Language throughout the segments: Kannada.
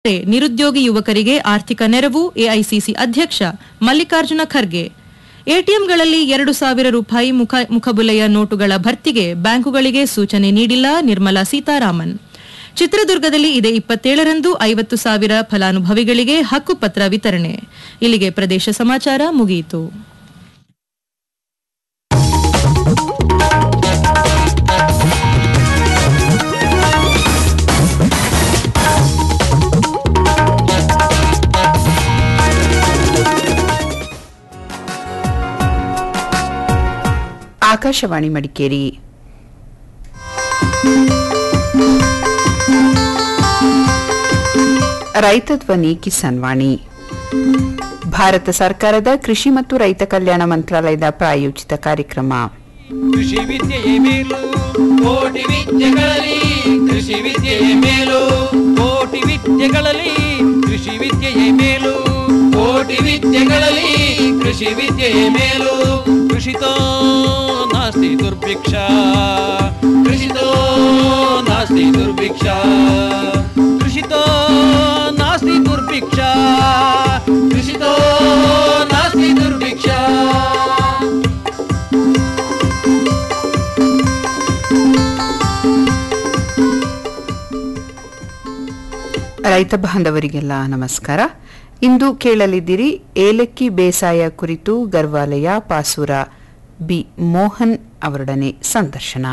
ನಿರುದ್ಯೋಗಿ ಯುವಕರಿಗೆ ಆರ್ಥಿಕ ನೆರವು ಎಐಸಿಸಿ ಅಧ್ಯಕ್ಷ ಮಲ್ಲಿಕಾರ್ಜುನ ಖರ್ಗೆ ಎಟಿಎಂಗಳಲ್ಲಿ ಎರಡು ಸಾವಿರ ರೂಪಾಯಿ ಮುಖ ಮುಖಬುಲೆಯ ನೋಟುಗಳ ಭರ್ತಿಗೆ ಬ್ಯಾಂಕುಗಳಿಗೆ ಸೂಚನೆ ನೀಡಿಲ್ಲ ನಿರ್ಮಲಾ ಸೀತಾರಾಮನ್ ಚಿತ್ರದುರ್ಗದಲ್ಲಿ ಇದೇ ಇಪ್ಪತ್ತೇಳರಂದು ಐವತ್ತು ಸಾವಿರ ಫಲಾನುಭವಿಗಳಿಗೆ ಹಕ್ಕುಪತ್ರ ವಿತರಣೆ ಇಲ್ಲಿಗೆ ಪ್ರದೇಶ ಸಮಾಚಾರ ಮುಗಿಯಿತು ಆಕಾಶವಾಣಿ ಮಡಿಕೇರಿ ರೈತ ಧ್ವನಿ ಕಿಸಾನ್ ವಾಣಿ ಭಾರತ ಸರ್ಕಾರದ ಕೃಷಿ ಮತ್ತು ರೈತ ಕಲ್ಯಾಣ ಮಂತ್ರಾಲಯದ ಪ್ರಾಯೋಜಿತ ಕಾರ್ಯಕ್ರಮ ಕೃಷಿ ವಿದ್ಯೆಯೇ ಮೇಲು ಕೋಟಿ ವಿದ್ಯೆಗಳಲ್ಲಿ ಕೃಷಿ ವಿದ್ಯೆಯೇ ಮೇಲು ಕೋಟಿ ವಿದ್ಯೆಗಳಲ್ಲಿ ಕೃಷಿ ವಿದ್ಯೆಯೇ ಮೇಲು ಕೋಟಿ ವಿದ್ಯೆಗಳಲ್ಲಿ ಕೃಷಿ ವಿದ್ಯೆಯೇ ಮೇಲು ಕೃಷಿತೋ ನಾಸ್ತಿ ದುರ್ಭಿಕ್ಷ ಕೃಷಿತೋ ನಾಸ್ತಿ ದುರ್ಭಿಕ್ಷ ಕೃಷಿತೋ ನಾಸ್ತಿ ದುರ್ಭಿಕ್ಷ ಕೃಷಿತೋ ನಾಸ್ತಿ ದುರ್ಭಿಕ್ಷ ರೈತ ಬಾಂಧವರಿಗೆಲ್ಲ ನಮಸ್ಕಾರ ಇಂದು ಕೇಳಲಿದ್ದೀರಿ ಏಲಕ್ಕಿ ಬೇಸಾಯ ಕುರಿತು ಗರ್ವಾಲಯ ಪಾಸೂರ ಬಿ ಮೋಹನ್ ಅವರೊಡನೆ ಸಂದರ್ಶನ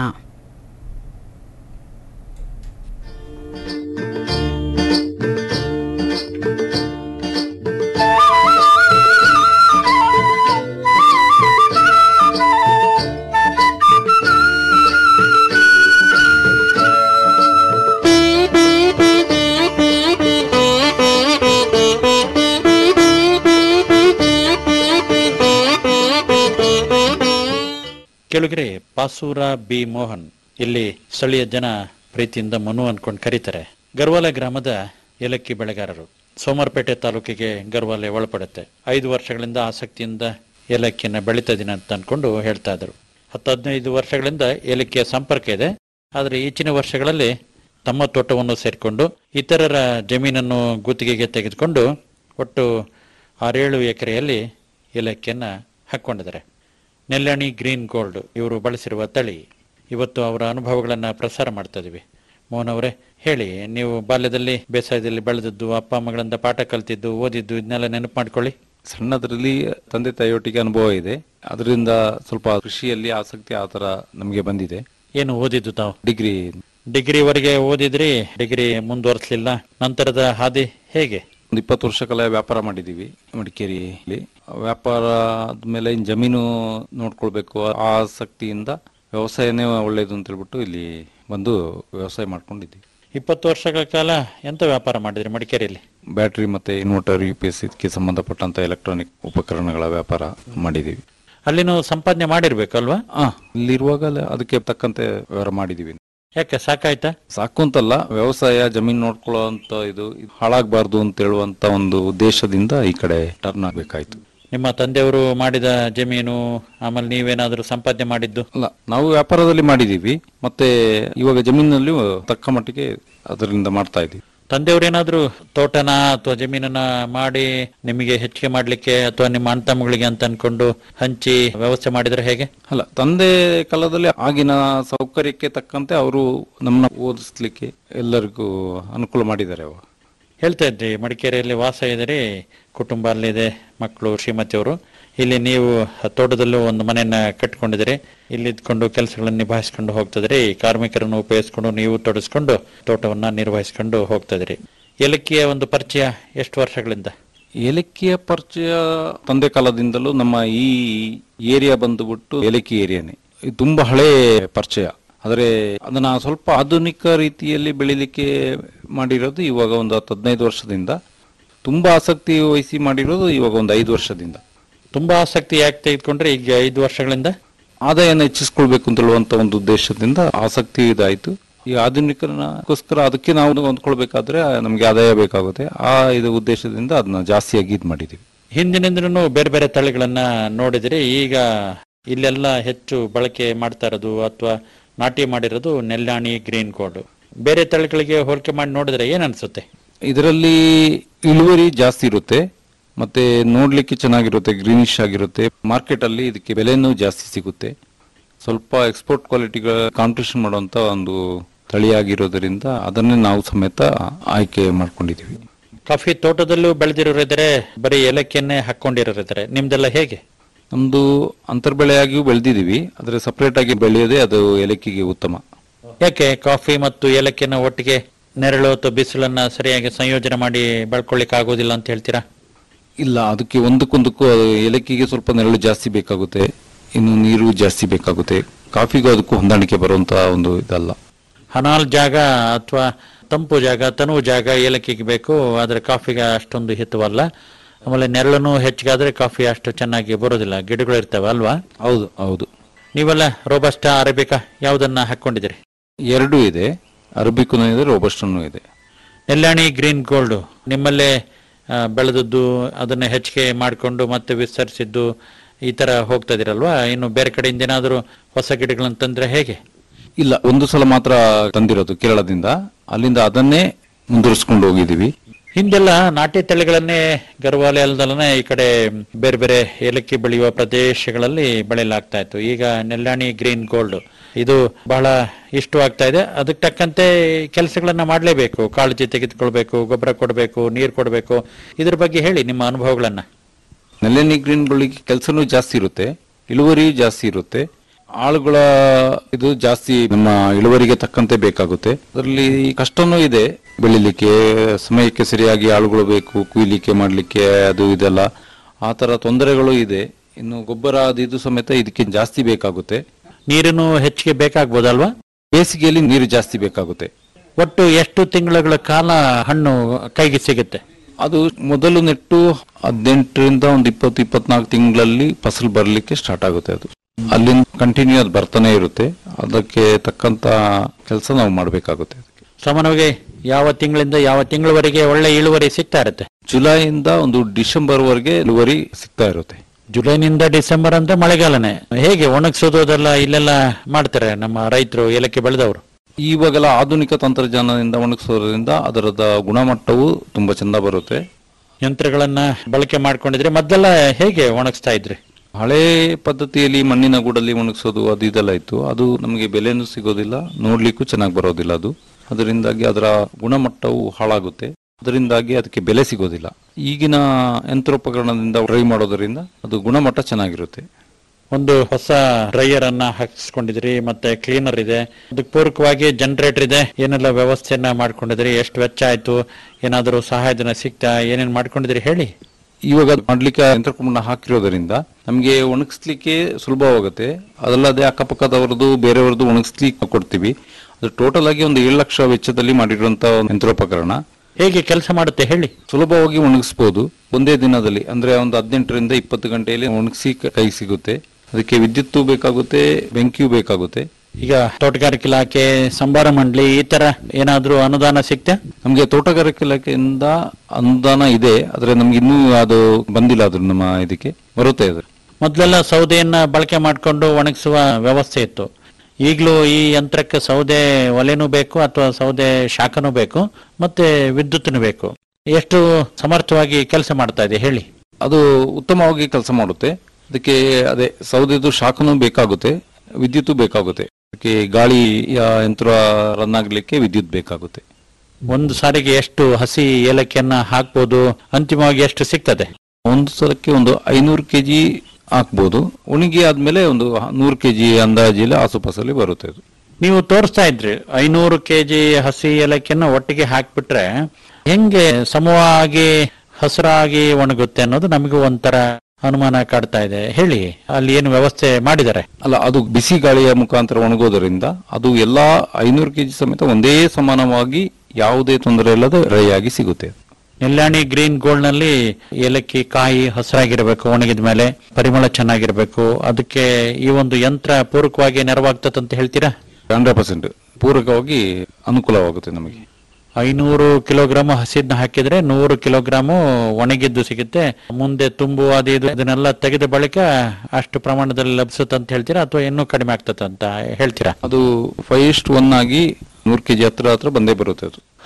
ಕೆಳಗರೆ ಪಾಸೂರ ಬಿ ಮೋಹನ್ ಇಲ್ಲಿ ಸ್ಥಳೀಯ ಜನ ಪ್ರೀತಿಯಿಂದ ಮನು ಅನ್ಕೊಂಡು ಕರೀತಾರೆ ಗರ್ವಾಲೆ ಗ್ರಾಮದ ಏಲಕ್ಕಿ ಬೆಳೆಗಾರರು ಸೋಮವಾರಪೇಟೆ ತಾಲೂಕಿಗೆ ಗರ್ವಾಲೆ ಒಳಪಡುತ್ತೆ ಐದು ವರ್ಷಗಳಿಂದ ಆಸಕ್ತಿಯಿಂದ ಏಲಕ್ಕಿಯನ್ನ ಬೆಳೀತಾ ಇದೀನಿ ಅಂತ ಅನ್ಕೊಂಡು ಹೇಳ್ತಾ ಇದ್ರು ಹತ್ತು ಹದಿನೈದು ವರ್ಷಗಳಿಂದ ಏಲಕ್ಕಿಯ ಸಂಪರ್ಕ ಇದೆ ಆದರೆ ಈಚಿನ ವರ್ಷಗಳಲ್ಲಿ ತಮ್ಮ ತೋಟವನ್ನು ಸೇರಿಕೊಂಡು ಇತರರ ಜಮೀನನ್ನು ಗುತ್ತಿಗೆಗೆ ತೆಗೆದುಕೊಂಡು ಒಟ್ಟು ಆರೇಳು ಎಕರೆಯಲ್ಲಿ ಏಲಕ್ಕಿಯನ್ನ ಹಾಕ್ಕೊಂಡಿದ್ದಾರೆ ನೆಲ್ಲಣಿ ಗ್ರೀನ್ ಗೋಲ್ಡ್ ಇವರು ಬಳಸಿರುವ ತಳಿ ಇವತ್ತು ಅವರ ಅನುಭವಗಳನ್ನು ಪ್ರಸಾರ ಮಾಡ್ತಾ ಇದೀವಿ ಮೋಹನ್ ಅವರೇ ಹೇಳಿ ನೀವು ಬಾಲ್ಯದಲ್ಲಿ ಬೇಸಾಯದಲ್ಲಿ ಬೆಳೆದದ್ದು ಅಪ್ಪ ಅಮ್ಮಗಳಿಂದ ಪಾಠ ಕಲ್ತಿದ್ದು ಓದಿದ್ದು ಇದನ್ನೆಲ್ಲ ನೆನಪು ಮಾಡ್ಕೊಳ್ಳಿ ಸಣ್ಣದರಲ್ಲಿ ತಂದೆ ತಾಯಿಯೊಟ್ಟಿಗೆ ಅನುಭವ ಇದೆ ಅದರಿಂದ ಸ್ವಲ್ಪ ಕೃಷಿಯಲ್ಲಿ ಆಸಕ್ತಿ ಆ ಥರ ನಮಗೆ ಬಂದಿದೆ ಏನು ಓದಿದ್ದು ತಾವು ಡಿಗ್ರಿ ಡಿಗ್ರಿವರೆಗೆ ಓದಿದ್ರಿ ಡಿಗ್ರಿ ಮುಂದುವರಿಸಲಿಲ್ಲ ನಂತರದ ಹಾದಿ ಹೇಗೆ ಒಂದು ಇಪ್ಪತ್ತು ವರ್ಷ ಕಾಲ ವ್ಯಾಪಾರ ಮಾಡಿದ್ದೀವಿ ಮಡಿಕೇರಿಯಲ್ಲಿ ವ್ಯಾಪಾರ ಆದ್ಮೇಲೆ ಇನ್ ಜಮೀನು ನೋಡ್ಕೊಳ್ಬೇಕು ಆ ಆಸಕ್ತಿಯಿಂದ ವ್ಯವಸಾಯನೇ ಒಳ್ಳೇದು ಅಂತ ಹೇಳ್ಬಿಟ್ಟು ಇಲ್ಲಿ ಬಂದು ವ್ಯವಸಾಯ ಮಾಡ್ಕೊಂಡಿದ್ದೀವಿ ಇಪ್ಪತ್ತು ವರ್ಷಗಳ ಕಾಲ ಎಂತ ವ್ಯಾಪಾರ ಮಾಡಿದ್ರಿ ಮಡಿಕೇರಿಯಲ್ಲಿ ಬ್ಯಾಟ್ರಿ ಮತ್ತೆ ಇನ್ವರ್ಟರ್ ಯು ಪಿ ಎಸ್ ಇದಕ್ಕೆ ಸಂಬಂಧಪಟ್ಟಂತ ಎಲೆಕ್ಟ್ರಾನಿಕ್ ಉಪಕರಣಗಳ ವ್ಯಾಪಾರ ಮಾಡಿದ್ದೀವಿ ಅಲ್ಲಿನೂ ಸಂಪಾದನೆ ಮಾಡಿರ್ಬೇಕಲ್ವಾ ಆ ಇಲ್ಲಿರುವಾಗ ಅದಕ್ಕೆ ತಕ್ಕಂತೆ ವ್ಯವಹಾರ ಮಾಡಿದ್ದೀವಿ ಯಾಕೆ ಸಾಕಾಯ್ತಾ ಸಾಕು ಅಂತಲ್ಲ ವ್ಯವಸಾಯ ಜಮೀನ್ ನೋಡ್ಕೊಳ್ಳುವಂತ ಇದು ಇದು ಹಾಳಾಗಬಾರ್ದು ಅಂತ ಹೇಳುವಂತ ಒಂದು ಉದ್ದೇಶದಿಂದ ಈ ಕಡೆ ಟರ್ನ್ ಆಗ್ಬೇಕಾಯ್ತು ನಿಮ್ಮ ತಂದೆಯವರು ಮಾಡಿದ ಜಮೀನು ಆಮೇಲೆ ನೀವೇನಾದ್ರೂ ಸಂಪಾದನೆ ಮಾಡಿದ್ದು ಅಲ್ಲ ನಾವು ವ್ಯಾಪಾರದಲ್ಲಿ ಮಾಡಿದೀವಿ ಮತ್ತೆ ಇವಾಗ ಜಮೀನಲ್ಲಿ ತಕ್ಕ ಮಟ್ಟಿಗೆ ಅದರಿಂದ ಮಾಡ್ತಾ ಇದ್ದೀವಿ ತಂದೆಯವ್ರೇನಾದ್ರೂ ತೋಟನ ಅಥವಾ ಜಮೀನನ್ನ ಮಾಡಿ ನಿಮಗೆ ಹೆಚ್ಚಿಗೆ ಮಾಡ್ಲಿಕ್ಕೆ ಅಥವಾ ನಿಮ್ಮ ಅಣ್ಣ ತಮ್ಮಗಳಿಗೆ ಅಂತ ಅನ್ಕೊಂಡು ಹಂಚಿ ವ್ಯವಸ್ಥೆ ಮಾಡಿದ್ರೆ ಹೇಗೆ ಅಲ್ಲ ತಂದೆ ಕಾಲದಲ್ಲಿ ಆಗಿನ ಸೌಕರ್ಯಕ್ಕೆ ತಕ್ಕಂತೆ ಅವರು ನಮ್ಮನ್ನ ಓದಿಸ್ಲಿಕ್ಕೆ ಎಲ್ಲರಿಗೂ ಅನುಕೂಲ ಮಾಡಿದ್ದಾರೆ ಅವ ಹೇಳ್ತಾ ಇದ್ರಿ ಮಡಿಕೇರಿಯಲ್ಲಿ ವಾಸ ಇದ್ದೀರಿ ಕುಟುಂಬ ಅಲ್ಲಿದೆ ಮಕ್ಕಳು ಶ್ರೀಮತಿಯವರು ಇಲ್ಲಿ ನೀವು ತೋಟದಲ್ಲೂ ಒಂದು ಮನೆಯನ್ನ ಕಟ್ಕೊಂಡಿದ್ದೀರಿ ಇಲ್ಲಿ ಇದ್ಕೊಂಡು ಕೆಲಸಗಳನ್ನು ನಿಭಾಯಿಸ್ಕೊಂಡು ಹೋಗ್ತಿದ್ರಿ ಕಾರ್ಮಿಕರನ್ನು ಉಪಯೋಗಿಸ್ಕೊಂಡು ನೀವು ತೊಡಸ್ಕೊಂಡು ತೋಟವನ್ನ ನಿರ್ವಹಿಸ್ಕೊಂಡು ಹೋಗ್ತಿದ್ರಿ ಏಲಕ್ಕಿಯ ಒಂದು ಪರಿಚಯ ಎಷ್ಟು ವರ್ಷಗಳಿಂದ ಏಲಕ್ಕಿಯ ಪರಿಚಯ ತಂದೆ ಕಾಲದಿಂದಲೂ ನಮ್ಮ ಈ ಏರಿಯಾ ಬಂದುಬಿಟ್ಟು ಏಲಕ್ಕಿ ಏರಿಯಾನೇ ಇದು ತುಂಬಾ ಹಳೆ ಪರಿಚಯ ಆದರೆ ಅದನ್ನ ಸ್ವಲ್ಪ ಆಧುನಿಕ ರೀತಿಯಲ್ಲಿ ಬೆಳಿಲಿಕ್ಕೆ ಮಾಡಿರೋದು ಇವಾಗ ಒಂದು ಹತ್ತು ಹದಿನೈದು ವರ್ಷದಿಂದ ತುಂಬಾ ಆಸಕ್ತಿ ವಹಿಸಿ ಮಾಡಿರೋದು ಇವಾಗ ಒಂದು ಐದು ವರ್ಷದಿಂದ ತುಂಬಾ ಆಸಕ್ತಿ ಯಾಕೆ ತೆಗೆದುಕೊಂಡ್ರೆ ಈಗ ಐದು ವರ್ಷಗಳಿಂದ ಆದಾಯನ ಹೆಚ್ಚಿಸ್ಕೊಳ್ಬೇಕು ಅಂತ ಹೇಳುವಂತ ಒಂದು ಉದ್ದೇಶದಿಂದ ಆಸಕ್ತಿ ಇದಾಯ್ತು ಈ ಆಧುನಿಕನಕ್ಕೋಸ್ಕರ ಅದಕ್ಕೆ ನಾವು ಹೊಂದ್ಕೊಳ್ಬೇಕಾದ್ರೆ ನಮ್ಗೆ ಆದಾಯ ಬೇಕಾಗುತ್ತೆ ಆ ಇದು ಉದ್ದೇಶದಿಂದ ಅದನ್ನ ಜಾಸ್ತಿಯಾಗಿ ಇದು ಮಾಡಿದೀವಿ ಹಿಂದಿನಿಂದನೂ ಬೇರೆ ಬೇರೆ ತಳಿಗಳನ್ನ ನೋಡಿದ್ರೆ ಈಗ ಇಲ್ಲೆಲ್ಲ ಹೆಚ್ಚು ಬಳಕೆ ಮಾಡ್ತಾ ಇರೋದು ಅಥವಾ ನಾಟಿ ಮಾಡಿರೋದು ನೆಲ್ಲಾಣಿ ಗ್ರೀನ್ ಕೋಡ್ ಬೇರೆ ತಳಿಗಳಿಗೆ ಹೋಲಿಕೆ ಮಾಡಿ ನೋಡಿದ್ರೆ ಏನ್ ಅನ್ಸುತ್ತೆ ಇದರಲ್ಲಿ ಇಳುವರಿ ಜಾಸ್ತಿ ಇರುತ್ತೆ ಮತ್ತೆ ನೋಡ್ಲಿಕ್ಕೆ ಚೆನ್ನಾಗಿರುತ್ತೆ ಗ್ರೀನಿಶ್ ಆಗಿರುತ್ತೆ ಮಾರ್ಕೆಟ್ ಅಲ್ಲಿ ಇದಕ್ಕೆ ಬೆಲೆನೂ ಜಾಸ್ತಿ ಸಿಗುತ್ತೆ ಸ್ವಲ್ಪ ಎಕ್ಸ್ಪೋರ್ಟ್ ಕ್ವಾಲಿಟಿಗಳ ಕಾಂಪಿಟೇಷನ್ ಮಾಡುವಂತ ಒಂದು ತಳಿಯಾಗಿರೋದ್ರಿಂದ ಅದನ್ನೇ ನಾವು ಸಮೇತ ಆಯ್ಕೆ ಮಾಡ್ಕೊಂಡಿದ್ದೀವಿ ಕಾಫಿ ತೋಟದಲ್ಲೂ ಬೆಳೆದಿರೋರಿದ್ದಾರೆ ಬರೀ ಏಲಕ್ಕಿಯನ್ನೇ ಹಾಕೊಂಡಿರೋರಿದ್ದಾರೆ ನಿಮ್ದೆಲ್ಲ ಹೇಗೆ ನಮ್ದು ಅಂತರ್ಬೆಳೆಯಾಗಿಯೂ ಬೆಳೆದಿದ್ದೀವಿ ಆದರೆ ಸಪರೇಟ್ ಆಗಿ ಬೆಳೆಯೋದೇ ಅದು ಏಲಕ್ಕಿಗೆ ಉತ್ತಮ ಯಾಕೆ ಕಾಫಿ ಮತ್ತು ಏಲಕ್ಕಿಯನ್ನ ಒಟ್ಟಿಗೆ ನೆರಳು ಅಥವಾ ಬಿಸಿಲನ್ನ ಸರಿಯಾಗಿ ಸಂಯೋಜನೆ ಮಾಡಿ ಬೆಳ್ಕೊಳ್ಳಿಕ್ ಆಗೋದಿಲ್ಲ ಅಂತ ಹೇಳ್ತೀರಾ ಇಲ್ಲ ಅದಕ್ಕೆ ಒಂದಕ್ಕೊಂದಕ್ಕೂ ಅದು ಏಲಕ್ಕಿಗೆ ಸ್ವಲ್ಪ ನೆರಳು ಜಾಸ್ತಿ ಬೇಕಾಗುತ್ತೆ ಇನ್ನು ನೀರು ಜಾಸ್ತಿ ಬೇಕಾಗುತ್ತೆ ಕಾಫಿಗೂ ಅದಕ್ಕೂ ಹೊಂದಾಣಿಕೆ ಬರುವಂತ ಒಂದು ಇದಲ್ಲ ಹನಾಲ್ ಜಾಗ ಅಥವಾ ತಂಪು ಜಾಗ ತನುವು ಜಾಗ ಏಲಕ್ಕಿಗೆ ಬೇಕು ಆದ್ರೆ ಕಾಫಿಗೆ ಅಷ್ಟೊಂದು ಹಿತವಲ್ಲ ಆಮೇಲೆ ನೆರಳನ್ನು ಹೆಚ್ಚಿಗಾದ್ರೆ ಕಾಫಿ ಅಷ್ಟು ಚೆನ್ನಾಗಿ ಬರೋದಿಲ್ಲ ಗಿಡಗಳು ಇರ್ತವೆ ಅಲ್ವಾ ಹೌದು ಹೌದು ನೀವೆಲ್ಲ ರೋಬಸ್ಟಾ ಅರೇಬಿಕಾ ಯಾವುದನ್ನ ಹಾಕೊಂಡಿದ್ದೀರಿ ಎರಡೂ ಇದೆ ಅರಬಿಕೂ ಇದೆ ರೋಬಸ್ಟನ್ನು ಇದೆ ನೆಲ್ಲಾಣಿ ಗ್ರೀನ್ ಗೋಲ್ಡ್ ನಿಮ್ಮಲ್ಲೇ ಆ, ಬೆಳೆದದ್ದು ಅದನ್ನ ಹೆಚ್ಚಿಗೆ ಮಾಡಿಕೊಂಡು ಮತ್ತೆ ವಿಸ್ತರಿಸಿದ್ದು ಈ ತರ ಹೋಗ್ತಾ ಇದೀರಲ್ವಾ ಇನ್ನು ಬೇರೆ ಕಡೆಯಿಂದ ಏನಾದರೂ ಹೊಸ ಗಿಡಗಳನ್ನು ತಂದ್ರೆ ಹೇಗೆ ಇಲ್ಲ ಒಂದು ಸಲ ಮಾತ್ರ ತಂದಿರೋದು ಕೇರಳದಿಂದ ಅಲ್ಲಿಂದ ಅದನ್ನೇ ಮುಂದುವರಿಸ್ಕೊಂಡು ಹೋಗಿದ್ದೀವಿ ಹಿಂದೆಲ್ಲ ನಾಟಿ ತಳಿಗಳನ್ನೇ ಗರ್ವಾಲೆ ಅಲ್ದಲನೆ ಈ ಕಡೆ ಬೇರೆ ಬೇರೆ ಏಲಕ್ಕಿ ಬೆಳೆಯುವ ಪ್ರದೇಶಗಳಲ್ಲಿ ಬೆಳೆಯಲಾಗ್ತಾ ಇತ್ತು ಈಗ ನೆಲ್ಲಾಣಿ ಗ್ರೀನ್ ಗೋಲ್ಡ್ ಇದು ಬಹಳ ಇಷ್ಟವಾಗ್ತಾ ಇದೆ ಅದಕ್ಕೆ ತಕ್ಕಂತೆ ಕೆಲಸಗಳನ್ನ ಮಾಡಲೇಬೇಕು ಕಾಳಜಿ ತೆಗೆದುಕೊಳ್ಬೇಕು ಗೊಬ್ಬರ ಕೊಡಬೇಕು ನೀರು ಕೊಡಬೇಕು ಇದ್ರ ಬಗ್ಗೆ ಹೇಳಿ ನಿಮ್ಮ ಅನುಭವಗಳನ್ನ ನೆಲ್ಲೆಣ್ಣೆ ಗ್ರೀನ್ ಬಳ್ಳಿಗೆ ಕೆಲಸನೂ ಜಾಸ್ತಿ ಇರುತ್ತೆ ಇಳುವರಿಯೂ ಜಾಸ್ತಿ ಇರುತ್ತೆ ಆಳುಗಳ ಇದು ಜಾಸ್ತಿ ನಮ್ಮ ಇಳುವರಿಗೆ ತಕ್ಕಂತೆ ಬೇಕಾಗುತ್ತೆ ಅದರಲ್ಲಿ ಕಷ್ಟನೂ ಇದೆ ಬೆಳಿಲಿಕ್ಕೆ ಸಮಯಕ್ಕೆ ಸರಿಯಾಗಿ ಆಳುಗಳು ಬೇಕು ಕುಯ್ಲಿಕ್ಕೆ ಮಾಡ್ಲಿಕ್ಕೆ ಅದು ಇದೆಲ್ಲ ಆ ತರ ತೊಂದರೆಗಳು ಇದೆ ಇನ್ನು ಗೊಬ್ಬರ ಅದು ಇದು ಸಮೇತ ಇದಕ್ಕೆ ಜಾಸ್ತಿ ಬೇಕಾಗುತ್ತೆ ನೀರನ್ನು ಹೆಚ್ಚಿಗೆ ಬೇಕಾಗ್ಬೋದಲ್ವಾ ಬೇಸಿಗೆಯಲ್ಲಿ ನೀರು ಜಾಸ್ತಿ ಬೇಕಾಗುತ್ತೆ ಒಟ್ಟು ಎಷ್ಟು ತಿಂಗಳುಗಳ ಕಾಲ ಹಣ್ಣು ಕೈಗೆ ಸಿಗುತ್ತೆ ಅದು ಮೊದಲು ನೆಟ್ಟು ಹದಿನೆಂಟರಿಂದ ಒಂದು ಇಪ್ಪತ್ತು ಇಪ್ಪತ್ನಾಲ್ಕು ತಿಂಗಳಲ್ಲಿ ಫಸಲು ಬರಲಿಕ್ಕೆ ಸ್ಟಾರ್ಟ್ ಆಗುತ್ತೆ ಅದು ಅಲ್ಲಿಂದ ಕಂಟಿನ್ಯೂ ಅದು ಬರ್ತಾನೆ ಇರುತ್ತೆ ಅದಕ್ಕೆ ತಕ್ಕಂತ ಕೆಲಸ ನಾವು ಮಾಡಬೇಕಾಗುತ್ತೆ ಸಾಮಾನ್ಯವಾಗಿ ಯಾವ ತಿಂಗಳಿಂದ ಯಾವ ತಿಂಗಳವರೆಗೆ ಒಳ್ಳೆ ಇಳುವರಿ ಸಿಗ್ತಾ ಇರುತ್ತೆ ಜುಲೈಯಿಂದ ಒಂದು ಡಿಸೆಂಬರ್ ವರೆಗೆ ಇಳುವರಿ ಸಿಗ್ತಾ ಇರುತ್ತೆ ಜುಲೈನಿಂದ ಡಿಸೆಂಬರ್ ಅಂದ್ರೆ ಮಳೆಗಾಲನೇ ಹೇಗೆ ಒಣಗಿಸೋದು ಅದೆಲ್ಲ ಇಲ್ಲೆಲ್ಲ ಮಾಡ್ತಾರೆ ನಮ್ಮ ರೈತರು ಏಲಕ್ಕಿ ಬೆಳೆದವರು ಇವಾಗೆಲ್ಲ ಆಧುನಿಕ ತಂತ್ರಜ್ಞಾನದಿಂದ ಒಣಗಿಸೋದ್ರಿಂದ ಅದರದ ಗುಣಮಟ್ಟವು ತುಂಬಾ ಚಂದ ಬರುತ್ತೆ ಯಂತ್ರಗಳನ್ನ ಬಳಕೆ ಮಾಡ್ಕೊಂಡಿದ್ರೆ ಮೊದಲೆಲ್ಲ ಹೇಗೆ ಒಣಗಿಸ್ತಾ ಇದ್ರಿ ಹಳೆ ಪದ್ಧತಿಯಲ್ಲಿ ಮಣ್ಣಿನ ಗೂಡಲ್ಲಿ ಒಣಗಿಸೋದು ಅದು ಇದೆಲ್ಲ ಇತ್ತು ಅದು ನಮಗೆ ಬೆಲೆನೂ ಸಿಗೋದಿಲ್ಲ ನೋಡ್ಲಿಕ್ಕೂ ಚೆನ್ನಾಗಿ ಬರೋದಿಲ್ಲ ಅದು ಅದರಿಂದಾಗಿ ಅದರ ಗುಣಮಟ್ಟವು ಹಾಳಾಗುತ್ತೆ ಅದರಿಂದಾಗಿ ಅದಕ್ಕೆ ಬೆಲೆ ಸಿಗೋದಿಲ್ಲ ಈಗಿನ ಯಂತ್ರೋಪಕರಣದಿಂದ ಡ್ರೈ ಮಾಡೋದರಿಂದ ಅದು ಗುಣಮಟ್ಟ ಚೆನ್ನಾಗಿರುತ್ತೆ ಒಂದು ಹೊಸ ಡ್ರೈಯರ್ ಅನ್ನ ಹಾಕಿಸ್ಕೊಂಡಿದ್ರಿ ಮತ್ತೆ ಕ್ಲೀನರ್ ಇದೆ ಅದಕ್ಕೆ ಪೂರಕವಾಗಿ ಜನರೇಟರ್ ಇದೆ ಏನೆಲ್ಲ ವ್ಯವಸ್ಥೆಯನ್ನ ಮಾಡ್ಕೊಂಡಿದ್ರಿ ಎಷ್ಟು ವೆಚ್ಚ ಆಯ್ತು ಏನಾದರೂ ಸಹಾಯಧನ ಸಿಗ್ತಾ ಏನೇನ್ ಮಾಡ್ಕೊಂಡಿದ್ರಿ ಹೇಳಿ ಇವಾಗ ಮಾಡ್ಲಿಕ್ಕೆ ಯಂತ್ರಕಮಣ ಹಾಕಿರೋದರಿಂದ ನಮಗೆ ಒಣಗಿಸ್ಲಿಕ್ಕೆ ಸುಲಭವಾಗುತ್ತೆ ಅದಲ್ಲದೆ ಅಕ್ಕಪಕ್ಕದವರದು ಬೇರೆಯವ್ರದ್ದು ಒಣಗಿಸ್ಲಿಕ್ಕೆ ಕೊಡ್ತೀವಿ ಅದು ಟೋಟಲ್ ಆಗಿ ಒಂದು ಏಳು ಲಕ್ಷ ವೆಚ್ಚದಲ್ಲಿ ಮಾಡಿರುವಂತ ಒಂದು ಯಂತ್ರೋಪಕರಣ ಹೇಗೆ ಕೆಲಸ ಮಾಡುತ್ತೆ ಹೇಳಿ ಸುಲಭವಾಗಿ ಒಣಗಿಸ್ಬೋದು ಒಂದೇ ದಿನದಲ್ಲಿ ಅಂದ್ರೆ ಒಂದು ಹದಿನೆಂಟರಿಂದ ಇಪ್ಪತ್ತು ಗಂಟೆಯಲ್ಲಿ ಒಣಗಿಸಿ ಕೈ ಸಿಗುತ್ತೆ ಅದಕ್ಕೆ ವಿದ್ಯುತ್ತು ಬೇಕಾಗುತ್ತೆ ಬೆಂಕಿಯೂ ಬೇಕಾಗುತ್ತೆ ಈಗ ತೋಟಗಾರಿಕೆ ಇಲಾಖೆ ಸಂಬಾರ ಮಂಡಳಿ ಈ ತರ ಏನಾದ್ರೂ ಅನುದಾನ ಸಿಗ್ತಾ ನಮಗೆ ತೋಟಗಾರಿಕೆ ಇಲಾಖೆಯಿಂದ ಅನುದಾನ ಇದೆ ಆದ್ರೆ ನಮ್ಗೆ ಇನ್ನೂ ಅದು ಬಂದಿಲ್ಲ ಅದು ನಮ್ಮ ಇದಕ್ಕೆ ಬರುತ್ತೆ ಅದು ಮೊದಲೆಲ್ಲ ಸೌದೆಯನ್ನ ಬಳಕೆ ಮಾಡಿಕೊಂಡು ಒಣಗಿಸುವ ವ್ಯವಸ್ಥೆ ಇತ್ತು ಈಗಲೂ ಈ ಯಂತ್ರಕ್ಕೆ ಸೌದೆ ಒಲೆನೂ ಬೇಕು ಅಥವಾ ಸೌದೆ ಶಾಖನೂ ಬೇಕು ಮತ್ತೆ ವಿದ್ಯುತ್ನು ಬೇಕು ಎಷ್ಟು ಸಮರ್ಥವಾಗಿ ಕೆಲಸ ಮಾಡ್ತಾ ಇದೆ ಹೇಳಿ ಅದು ಉತ್ತಮವಾಗಿ ಕೆಲಸ ಮಾಡುತ್ತೆ ಅದಕ್ಕೆ ಅದೇ ಸೌದೆದು ಶಾಖನೂ ಬೇಕಾಗುತ್ತೆ ವಿದ್ಯುತ್ ಬೇಕಾಗುತ್ತೆ ಅದಕ್ಕೆ ಗಾಳಿಯ ಯಂತ್ರ ರನ್ ಆಗ್ಲಿಕ್ಕೆ ವಿದ್ಯುತ್ ಬೇಕಾಗುತ್ತೆ ಒಂದು ಸಾರಿಗೆ ಎಷ್ಟು ಹಸಿ ಏಲಕ್ಕಿಯನ್ನ ಹಾಕ್ಬೋದು ಅಂತಿಮವಾಗಿ ಎಷ್ಟು ಸಿಗ್ತದೆ ಒಂದು ಸಲಕ್ಕೆ ಒಂದು ಐನೂರು ಕೆಜಿ ಹಾಕ್ಬೋದು ಒಣಗಿ ಆದ್ಮೇಲೆ ಒಂದು ನೂರು ಕೆಜಿ ಅಂದಾಜಲ್ಲಿ ಆಸುಪಾಸಲ್ಲಿ ಬರುತ್ತೆ ಅದು ನೀವು ತೋರಿಸ್ತಾ ಇದ್ರಿ ಐನೂರು ಕೆಜಿ ಹಸಿ ಏಲಕ್ಕಿಯನ್ನ ಒಟ್ಟಿಗೆ ಹಾಕ್ಬಿಟ್ರೆ ಹೆಂಗೆ ಸಮವಾಗಿ ಹಸಿರಾಗಿ ಒಣಗುತ್ತೆ ಅನ್ನೋದು ನಮಗೂ ಒಂಥರ ಅನುಮಾನ ಕಾಡ್ತಾ ಇದೆ ಹೇಳಿ ಅಲ್ಲಿ ಏನು ವ್ಯವಸ್ಥೆ ಮಾಡಿದ್ದಾರೆ ಅಲ್ಲ ಅದು ಬಿಸಿ ಗಾಳಿಯ ಮುಖಾಂತರ ಒಣಗೋದರಿಂದ ಅದು ಎಲ್ಲಾ ಐನೂರು ಕೆಜಿ ಸಮೇತ ಒಂದೇ ಸಮಾನವಾಗಿ ಯಾವುದೇ ತೊಂದರೆ ಇಲ್ಲದೆ ಡ್ರೈ ಆಗಿ ಸಿಗುತ್ತೆ ನೆಲ್ಲಾಣಿ ಗ್ರೀನ್ ಗೋಲ್ಡ್ ನಲ್ಲಿ ಏಲಕ್ಕಿ ಕಾಯಿ ಹಸಿರಾಗಿರ್ಬೇಕು ಒಣಗಿದ ಮೇಲೆ ಪರಿಮಳ ಚೆನ್ನಾಗಿರ್ಬೇಕು ಅದಕ್ಕೆ ಈ ಒಂದು ಯಂತ್ರ ಪೂರಕವಾಗಿ ನೆರವಾಗ್ತದೆ ಅಂತ ಹೇಳ್ತೀರಾ ಹಂಡ್ರೆಡ್ ಪರ್ಸೆಂಟ್ ಪೂರಕವಾಗಿ ಅನುಕೂಲವಾಗುತ್ತೆ ನಮಗೆ ಐನೂರು ಕಿಲೋಗ್ರಾಮ್ ಹಸಿದ್ನ ಹಾಕಿದ್ರೆ ನೂರು ಕಿಲೋಗ್ರಾಮು ಒಣಗಿದ್ದು ಸಿಗುತ್ತೆ ಮುಂದೆ ತುಂಬು ಅದು ಇದು ಇದನ್ನೆಲ್ಲ ತೆಗೆದ ಬಳಿಕ ಅಷ್ಟು ಪ್ರಮಾಣದಲ್ಲಿ ಲಭಿಸುತ್ತೆ ಅಂತ ಹೇಳ್ತೀರಾ ಅಥವಾ ಇನ್ನೂ ಕಡಿಮೆ ಆಗ್ತದೆ ಅಂತ ಹೇಳ್ತೀರಾ ಅದು ಫೈವ್ ಇಸ್ಟ್ ಒನ್ ಆಗಿ ನೂರು ಕೆಜಿ ಹತ್ರ ಹತ್ರ ಬಂದೇ ಬರುತ್ತೆ ಅದು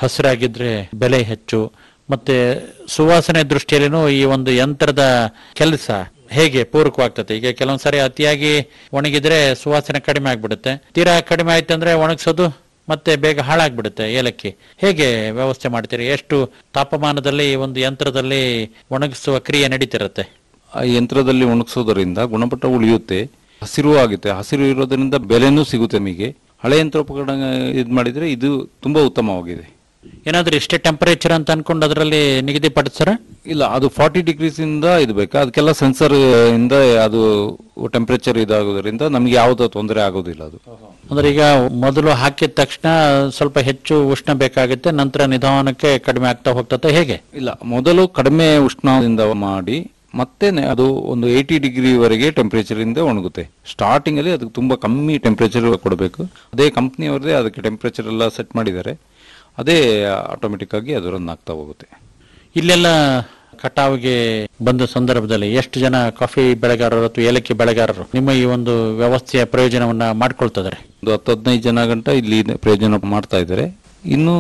ಹಸಿರಾಗಿದ್ರೆ ಬೆಲೆ ಹೆಚ್ಚು ಮತ್ತೆ ಸುವಾಸನೆ ದೃಷ್ಟಿಯಲ್ಲಿನೂ ಈ ಒಂದು ಯಂತ್ರದ ಕೆಲಸ ಹೇಗೆ ಪೂರಕವಾಗ್ತದೆ ಈಗ ಕೆಲವೊಂದ್ ಸಾರಿ ಅತಿಯಾಗಿ ಒಣಗಿದ್ರೆ ಸುವಾಸನೆ ಕಡಿಮೆ ಆಗ್ಬಿಡುತ್ತೆ ತೀರಾ ಕಡಿಮೆ ಆಯ್ತು ಅಂದ್ರೆ ಒಣಗಿಸೋದು ಮತ್ತೆ ಬೇಗ ಹಾಳಾಗ್ಬಿಡುತ್ತೆ ಏಲಕ್ಕಿ ಹೇಗೆ ವ್ಯವಸ್ಥೆ ಮಾಡ್ತೀರಿ ಎಷ್ಟು ತಾಪಮಾನದಲ್ಲಿ ಈ ಒಂದು ಯಂತ್ರದಲ್ಲಿ ಒಣಗಿಸುವ ಕ್ರಿಯೆ ನಡೀತಿರುತ್ತೆ ಆ ಯಂತ್ರದಲ್ಲಿ ಒಣಗಿಸೋದರಿಂದ ಗುಣಮಟ್ಟ ಉಳಿಯುತ್ತೆ ಹಸಿರು ಆಗುತ್ತೆ ಹಸಿರು ಇರೋದ್ರಿಂದ ಬೆಲೆನೂ ಸಿಗುತ್ತೆ ನಮಗೆ ಹಳೆ ಯಂತ್ರೋಪಕರಣ ಇದು ಮಾಡಿದ್ರೆ ಇದು ತುಂಬಾ ಉತ್ತಮವಾಗಿದೆ ಏನಾದ್ರೂ ಇಷ್ಟೇ ಟೆಂಪರೇಚರ್ ಅಂತ ಅನ್ಕೊಂಡು ಅದರಲ್ಲಿ ನಿಗದಿಪಡಿಸ್ತಾರ ಇಲ್ಲ ಅದು ಫಾರ್ಟಿ ಡಿಗ್ರೀಸ್ ಇಂದ ಇದು ಬೇಕಾ ಅದಕ್ಕೆಲ್ಲ ಸೆನ್ಸರ್ ಇಂದ ಅದು ಟೆಂಪರೇಚರ್ ಇದಾಗೋದ್ರಿಂದ ನಮ್ಗೆ ಯಾವುದೋ ತೊಂದರೆ ಆಗೋದಿಲ್ಲ ಅದು ಅಂದ್ರೆ ಈಗ ಮೊದಲು ಹಾಕಿದ ತಕ್ಷಣ ಸ್ವಲ್ಪ ಹೆಚ್ಚು ಉಷ್ಣ ಬೇಕಾಗುತ್ತೆ ನಂತರ ನಿಧಾನಕ್ಕೆ ಕಡಿಮೆ ಆಗ್ತಾ ಹೋಗ್ತದೆ ಹೇಗೆ ಇಲ್ಲ ಮೊದಲು ಕಡಿಮೆ ಉಷ್ಣದಿಂದ ಮಾಡಿ ಮತ್ತೆ ನೆ- ಅದು ಒಂದು ಏಯ್ಟಿ ಡಿಗ್ರಿವರೆಗೆ ಟೆಂಪರೇಚರ್ ಇಂದ ಒಣಗುತ್ತೆ ಸ್ಟಾರ್ಟಿಂಗ್ ಅಲ್ಲಿ ಅದಕ್ಕೆ ತುಂಬಾ ಕಮ್ಮಿ ಟೆಂಪರೇಚರ್ ಕೊಡಬೇಕು ಅದೇ ಕಂಪ್ನಿಯವರದೇ ಅದಕ್ಕೆ ಟೆಂಪರೇಚರ್ ಎಲ್ಲ ಸೆಟ್ ಮಾಡಿದ್ದಾರೆ ಅದೇ ಆಟೋಮೆಟಿಕ್ ಆಗಿ ಅದು ರನ್ ಆಗ್ತಾ ಹೋಗುತ್ತೆ ಇಲ್ಲೆಲ್ಲ ಕಟಾವಿಗೆ ಬಂದ ಸಂದರ್ಭದಲ್ಲಿ ಎಷ್ಟು ಜನ ಕಾಫಿ ಬೆಳೆಗಾರರು ಅಥವಾ ಏಲಕ್ಕಿ ಬೆಳೆಗಾರರು ನಿಮ್ಮ ಈ ಒಂದು ವ್ಯವಸ್ಥೆಯ ಪ್ರಯೋಜನವನ್ನ ಮಾಡ್ಕೊಳ್ತಿದ್ದಾರೆ ಒಂದು ಹತ್ತು ಹದಿನೈದು ಜನ ಗಂಟ ಇಲ್ಲಿ ಪ್ರಯೋಜನ ಮಾಡ್ತಾ ಇದ್ದಾರೆ ಇನ್ನು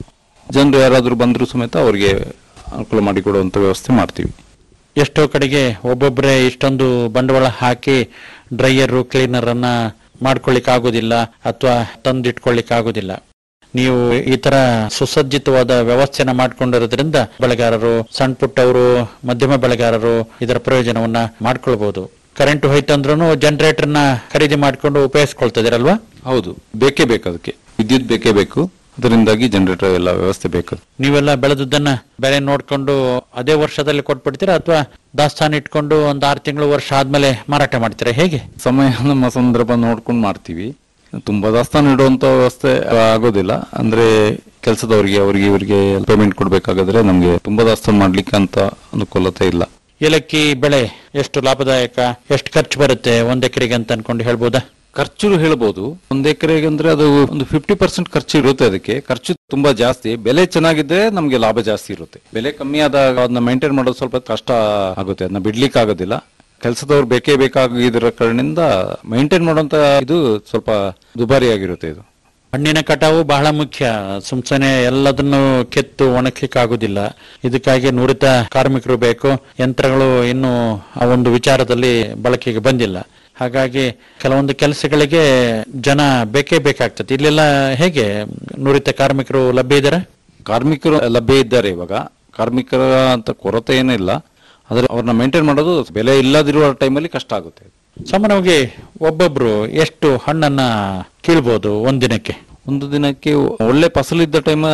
ಜನರು ಯಾರಾದರೂ ಬಂದರೂ ಸಮೇತ ಅವರಿಗೆ ಅನುಕೂಲ ಮಾಡಿಕೊಡುವಂತ ವ್ಯವಸ್ಥೆ ಮಾಡ್ತೀವಿ ಎಷ್ಟೋ ಕಡೆಗೆ ಒಬ್ಬೊಬ್ಬರೇ ಇಷ್ಟೊಂದು ಬಂಡವಾಳ ಹಾಕಿ ಡ್ರೈಯರ್ ಕ್ಲೀನರ್ ಅನ್ನ ಮಾಡ್ಕೊಳ್ಳಿಕ್ ಆಗೋದಿಲ್ಲ ಅಥವಾ ತಂದಿಟ್ಕೊಳ್ಳಿಕ್ ಆಗೋದಿಲ್ಲ ನೀವು ಈ ತರ ಸುಸಜ್ಜಿತವಾದ ವ್ಯವಸ್ಥೆನ ಮಾಡ್ಕೊಂಡಿರೋದ್ರಿಂದ ಬೆಳೆಗಾರರು ಸಣ್ಣ ಪುಟ್ಟವರು ಮಧ್ಯಮ ಬೆಳೆಗಾರರು ಇದರ ಪ್ರಯೋಜನವನ್ನ ಮಾಡ್ಕೊಳ್ಬಹುದು ಕರೆಂಟ್ ಹೋಯ್ತಂದ್ರೂ ಜನರೇಟರ್ನ ಖರೀದಿ ಮಾಡ್ಕೊಂಡು ಉಪಯೋಗಿಸ್ಕೊಳ್ತಿದ್ದೀರಲ್ವಾ ಹೌದು ಬೇಕೇ ಬೇಕು ಅದಕ್ಕೆ ವಿದ್ಯುತ್ ಬೇಕೇ ಬೇಕು ಅದರಿಂದಾಗಿ ಜನರೇಟರ್ ಎಲ್ಲ ವ್ಯವಸ್ಥೆ ಬೇಕು ನೀವೆಲ್ಲ ಬೆಳೆದದ್ದನ್ನ ಬೆಲೆ ನೋಡ್ಕೊಂಡು ಅದೇ ವರ್ಷದಲ್ಲಿ ಕೊಟ್ಬಿಡ್ತೀರಾ ಅಥವಾ ದಾಸ್ತಾನು ಇಟ್ಕೊಂಡು ಒಂದ್ ಆರು ತಿಂಗಳು ವರ್ಷ ಆದ್ಮೇಲೆ ಮಾರಾಟ ಮಾಡ್ತೀರಾ ಹೇಗೆ ಸಮಯ ನಮ್ಮ ಸಂದರ್ಭ ನೋಡ್ಕೊಂಡು ಮಾಡ್ತೀವಿ ತುಂಬಾ ದಾಸ್ತಾನು ಇಡುವಂತ ವ್ಯವಸ್ಥೆ ಆಗೋದಿಲ್ಲ ಅಂದ್ರೆ ಕೆಲಸದವರಿಗೆ ಅವರಿಗೆ ಇವರಿಗೆ ಪೇಮೆಂಟ್ ಕೊಡ್ಬೇಕಾಗಾದ್ರೆ ನಮ್ಗೆ ತುಂಬಾ ದಾಸ್ತಾನು ಮಾಡ್ಲಿಕ್ಕೆ ಅಂತ ಅನುಕೂಲತೆ ಇಲ್ಲ ಏಲಕ್ಕಿ ಬೆಳೆ ಎಷ್ಟು ಲಾಭದಾಯಕ ಎಷ್ಟು ಖರ್ಚು ಬರುತ್ತೆ ಒಂದ್ ಎಕರೆಗೆ ಅಂತ ಅನ್ಕೊಂಡು ಹೇಳ್ಬೋದಾ ಖರ್ಚು ಹೇಳ್ಬೋದು ಒಂದ್ ಎಕರೆಗೆ ಅಂದ್ರೆ ಅದು ಒಂದು ಫಿಫ್ಟಿ ಪರ್ಸೆಂಟ್ ಖರ್ಚು ಇರುತ್ತೆ ಅದಕ್ಕೆ ಖರ್ಚು ತುಂಬಾ ಜಾಸ್ತಿ ಬೆಲೆ ಚೆನ್ನಾಗಿದ್ರೆ ನಮ್ಗೆ ಲಾಭ ಜಾಸ್ತಿ ಇರುತ್ತೆ ಬೆಲೆ ಕಮ್ಮಿ ಆದಾಗ ಅದನ್ನ ಮೇಂಟೈನ್ ಮಾಡೋದು ಸ್ವಲ್ಪ ಕಷ್ಟ ಆಗುತ್ತೆ ಅದನ್ನ ಬಿಡ್ಲಿಕ್ಕೆ ಆಗೋದಿಲ್ಲ ಕೆಲಸದವ್ರು ಬೇಕೇ ಬೇಕಾಗಿದ್ರ ಕಾರಣದಿಂದ ಮೇಂಟೈನ್ ಮಾಡುವಂತ ಇದು ಸ್ವಲ್ಪ ದುಬಾರಿಯಾಗಿರುತ್ತೆ ಇದು ಹಣ್ಣಿನ ಕಟಾವು ಬಹಳ ಮುಖ್ಯ ಸುಮ್ಸನೆ ಎಲ್ಲದನ್ನು ಕೆತ್ತು ಒಣಗ್ಲಿಕ್ಕೆ ಆಗುದಿಲ್ಲ ಇದಕ್ಕಾಗಿ ನುರಿತ ಕಾರ್ಮಿಕರು ಬೇಕು ಯಂತ್ರಗಳು ಇನ್ನು ಆ ಒಂದು ವಿಚಾರದಲ್ಲಿ ಬಳಕೆಗೆ ಬಂದಿಲ್ಲ ಹಾಗಾಗಿ ಕೆಲವೊಂದು ಕೆಲಸಗಳಿಗೆ ಜನ ಬೇಕೇ ಬೇಕಾಗ್ತದೆ ಇಲ್ಲೆಲ್ಲ ಹೇಗೆ ನುರಿತ ಕಾರ್ಮಿಕರು ಲಭ್ಯ ಇದ್ದಾರೆ ಕಾರ್ಮಿಕರು ಲಭ್ಯ ಇದ್ದಾರೆ ಇವಾಗ ಕಾರ್ಮಿಕರ ಅಂತ ಕೊರತೆ ಏನಿಲ್ಲ ಆದ್ರೆ ಅವ್ರನ್ನ ಮೇಂಟೈನ್ ಮಾಡೋದು ಬೆಲೆ ಇಲ್ಲದಿರುವ ಟೈಮಲ್ಲಿ ಕಷ್ಟ ಆಗುತ್ತೆ ಸಾಮಾನ್ಯವಾಗಿ ಒಬ್ಬೊಬ್ರು ಎಷ್ಟು ಹಣ್ಣನ್ನ ಕೀಳ್ಬೋದು ಒಂದಿನಕ್ಕೆ ಒಂದು ದಿನಕ್ಕೆ ಒಳ್ಳೆ ಫಸಲಿದ್ದ ಟೈಮ್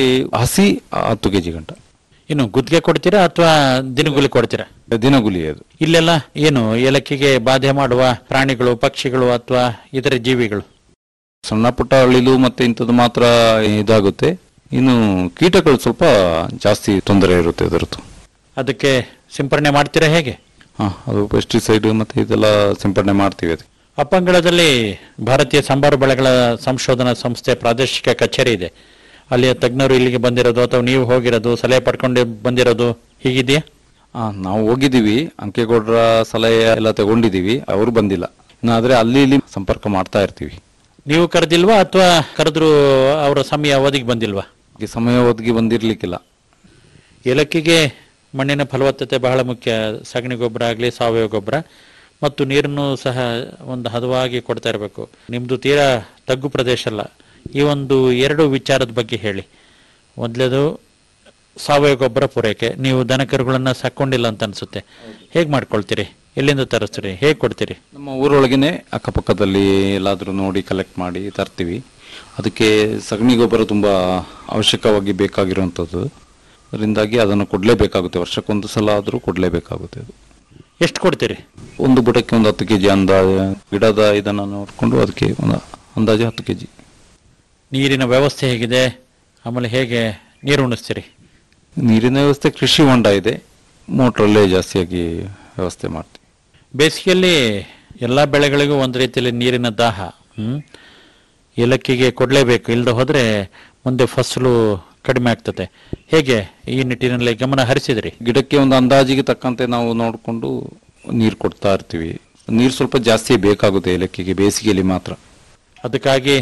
ಹಸಿ ಹತ್ತು ಕೆಜಿ ಗಂಟ ಇನ್ನು ಗುತ್ತಿಗೆ ಕೊಡ್ತೀರಾ ಅಥವಾ ದಿನಗೂಲಿ ಕೊಡ್ತೀರಾ ದಿನಗೂಲಿ ಅದು ಇಲ್ಲೆಲ್ಲ ಏನು ಏಲಕ್ಕಿಗೆ ಬಾಧೆ ಮಾಡುವ ಪ್ರಾಣಿಗಳು ಪಕ್ಷಿಗಳು ಅಥವಾ ಇತರೆ ಜೀವಿಗಳು ಸಣ್ಣ ಪುಟ್ಟ ಅಳಿಲು ಮತ್ತೆ ಇಂಥದ್ದು ಮಾತ್ರ ಇದಾಗುತ್ತೆ ಇನ್ನು ಕೀಟಗಳು ಸ್ವಲ್ಪ ಜಾಸ್ತಿ ತೊಂದರೆ ಇರುತ್ತೆ ಅದರದ್ದು ಅದಕ್ಕೆ ಸಿಂಪರಣೆ ಮಾಡ್ತೀರಾ ಹೇಗೆ ಹಾ ಅದು ಪೆಸ್ಟಿಸೈಡ್ ಮತ್ತೆ ಇದೆಲ್ಲ ಸಿಂಪಡಣೆ ಮಾಡ್ತೀವಿ ಅದಕ್ಕೆ ಅಪ್ಪಂಗಳದಲ್ಲಿ ಭಾರತೀಯ ಸಂಬಾರು ಬೆಳೆಗಳ ಸಂಶೋಧನಾ ಸಂಸ್ಥೆ ಪ್ರಾದೇಶಿಕ ಕಚೇರಿ ಇದೆ ಅಲ್ಲಿಯ ತಜ್ಞರು ಇಲ್ಲಿಗೆ ಬಂದಿರೋದು ಅಥವಾ ನೀವು ಹೋಗಿರೋದು ಸಲಹೆ ಪಡ್ಕೊಂಡು ಬಂದಿರೋದು ಹೀಗಿದೆಯಾ ಆ, ನಾವು ಹೋಗಿದ್ದೀವಿ ಅಂಕೇಗೌಡರ ಸಲಹೆ ಎಲ್ಲ ತಗೊಂಡಿದ್ದೀವಿ ಅವರು ಬಂದಿಲ್ಲ ಇನ್ನು ಆದ್ರೆ ಅಲ್ಲಿ ಇಲ್ಲಿ ಸಂಪರ್ಕ ಮಾಡ್ತಾ ಇರ್ತೀವಿ ನೀವು ಕರೆದಿಲ್ವಾ ಅಥವಾ ಕರೆದ್ರು ಅವರ ಸಮಯ ಅವಧಿಗೆ ಬಂದಿಲ್ವಾ ಈ ಸಮಯ ಒದಗಿ ಬಂದಿರ್ಲಿಕ್ಕಿಲ್ಲ ಏಲಕ್ಕಿಗೆ ಮಣ್ಣಿನ ಫಲವತ್ತತೆ ಬಹಳ ಮುಖ್ಯ ಸಗಣಿ ಗೊಬ್ಬರ ಆಗಲಿ ಸಾವಯವ ಗೊಬ್ಬರ ಮತ್ತು ನೀರನ್ನು ಸಹ ಒಂದು ಹದವಾಗಿ ಕೊಡ್ತಾ ಇರಬೇಕು ನಿಮ್ಮದು ತೀರಾ ತಗ್ಗು ಪ್ರದೇಶ ಅಲ್ಲ ಈ ಒಂದು ಎರಡು ವಿಚಾರದ ಬಗ್ಗೆ ಹೇಳಿ ಮೊದಲೇದು ಸಾವಯವ ಗೊಬ್ಬರ ಪೂರೈಕೆ ನೀವು ದನಕರುಗಳನ್ನ ಸಾಕೊಂಡಿಲ್ಲ ಅಂತ ಅನ್ಸುತ್ತೆ ಹೇಗೆ ಮಾಡ್ಕೊಳ್ತೀರಿ ಎಲ್ಲಿಂದ ತರಿಸ್ತೀರಿ ಹೇಗೆ ಕೊಡ್ತೀರಿ ನಮ್ಮ ಊರೊಳಗೇನೆ ಅಕ್ಕಪಕ್ಕದಲ್ಲಿ ಎಲ್ಲಾದ್ರೂ ನೋಡಿ ಕಲೆಕ್ಟ್ ಮಾಡಿ ತರ್ತೀವಿ ಅದಕ್ಕೆ ಸಗಣಿ ಗೊಬ್ಬರ ತುಂಬಾ ಅವಶ್ಯಕವಾಗಿ ಬೇಕಾಗಿರುವಂಥದ್ದು ಅದರಿಂದಾಗಿ ಅದನ್ನು ಕೊಡಲೇಬೇಕಾಗುತ್ತೆ ವರ್ಷಕ್ಕೊಂದು ಸಲ ಆದರೂ ಕೊಡಲೇಬೇಕಾಗುತ್ತೆ ಅದು ಎಷ್ಟು ಕೊಡ್ತೀರಿ ಒಂದು ಬುಡಕ್ಕೆ ಒಂದು ಹತ್ತು ಕೆಜಿ ಅಂದಾಜು ಗಿಡದ ಇದನ್ನು ನೋಡಿಕೊಂಡು ಅದಕ್ಕೆ ಒಂದು ಅಂದಾಜು ಹತ್ತು ಕೆಜಿ ನೀರಿನ ವ್ಯವಸ್ಥೆ ಹೇಗಿದೆ ಆಮೇಲೆ ಹೇಗೆ ನೀರು ಉಣಿಸ್ತೀರಿ ನೀರಿನ ವ್ಯವಸ್ಥೆ ಕೃಷಿ ಹೊಂಡ ಇದೆ ಮೋಟ್ರಲ್ಲೇ ಜಾಸ್ತಿಯಾಗಿ ವ್ಯವಸ್ಥೆ ಮಾಡ್ತೀವಿ ಬೇಸಿಗೆಯಲ್ಲಿ ಎಲ್ಲ ಬೆಳೆಗಳಿಗೂ ಒಂದು ರೀತಿಯಲ್ಲಿ ನೀರಿನ ದಾಹ ಹ್ಮ್ ಏಲಕ್ಕಿಗೆ ಕೊಡಲೇಬೇಕು ಇಲ್ಲದೆ ಹೋದ್ರೆ ಮುಂದೆ ಫಸಲು ಕಡಿಮೆ ಆಗ್ತದೆ ಹೇಗೆ ಈ ನಿಟ್ಟಿನಲ್ಲಿ ಗಮನ ಹರಿಸಿದ್ರಿ ಗಿಡಕ್ಕೆ ಒಂದು ಅಂದಾಜಿಗೆ ತಕ್ಕಂತೆ ನಾವು ನೋಡಿಕೊಂಡು ನೀರು ಕೊಡ್ತಾ ಇರ್ತೀವಿ ನೀರು ಸ್ವಲ್ಪ ಜಾಸ್ತಿ ಬೇಕಾಗುತ್ತೆ ಏಲಕ್ಕಿಗೆ ಬೇಸಿಗೆಯಲ್ಲಿ ಮಾತ್ರ ಅದಕ್ಕಾಗಿ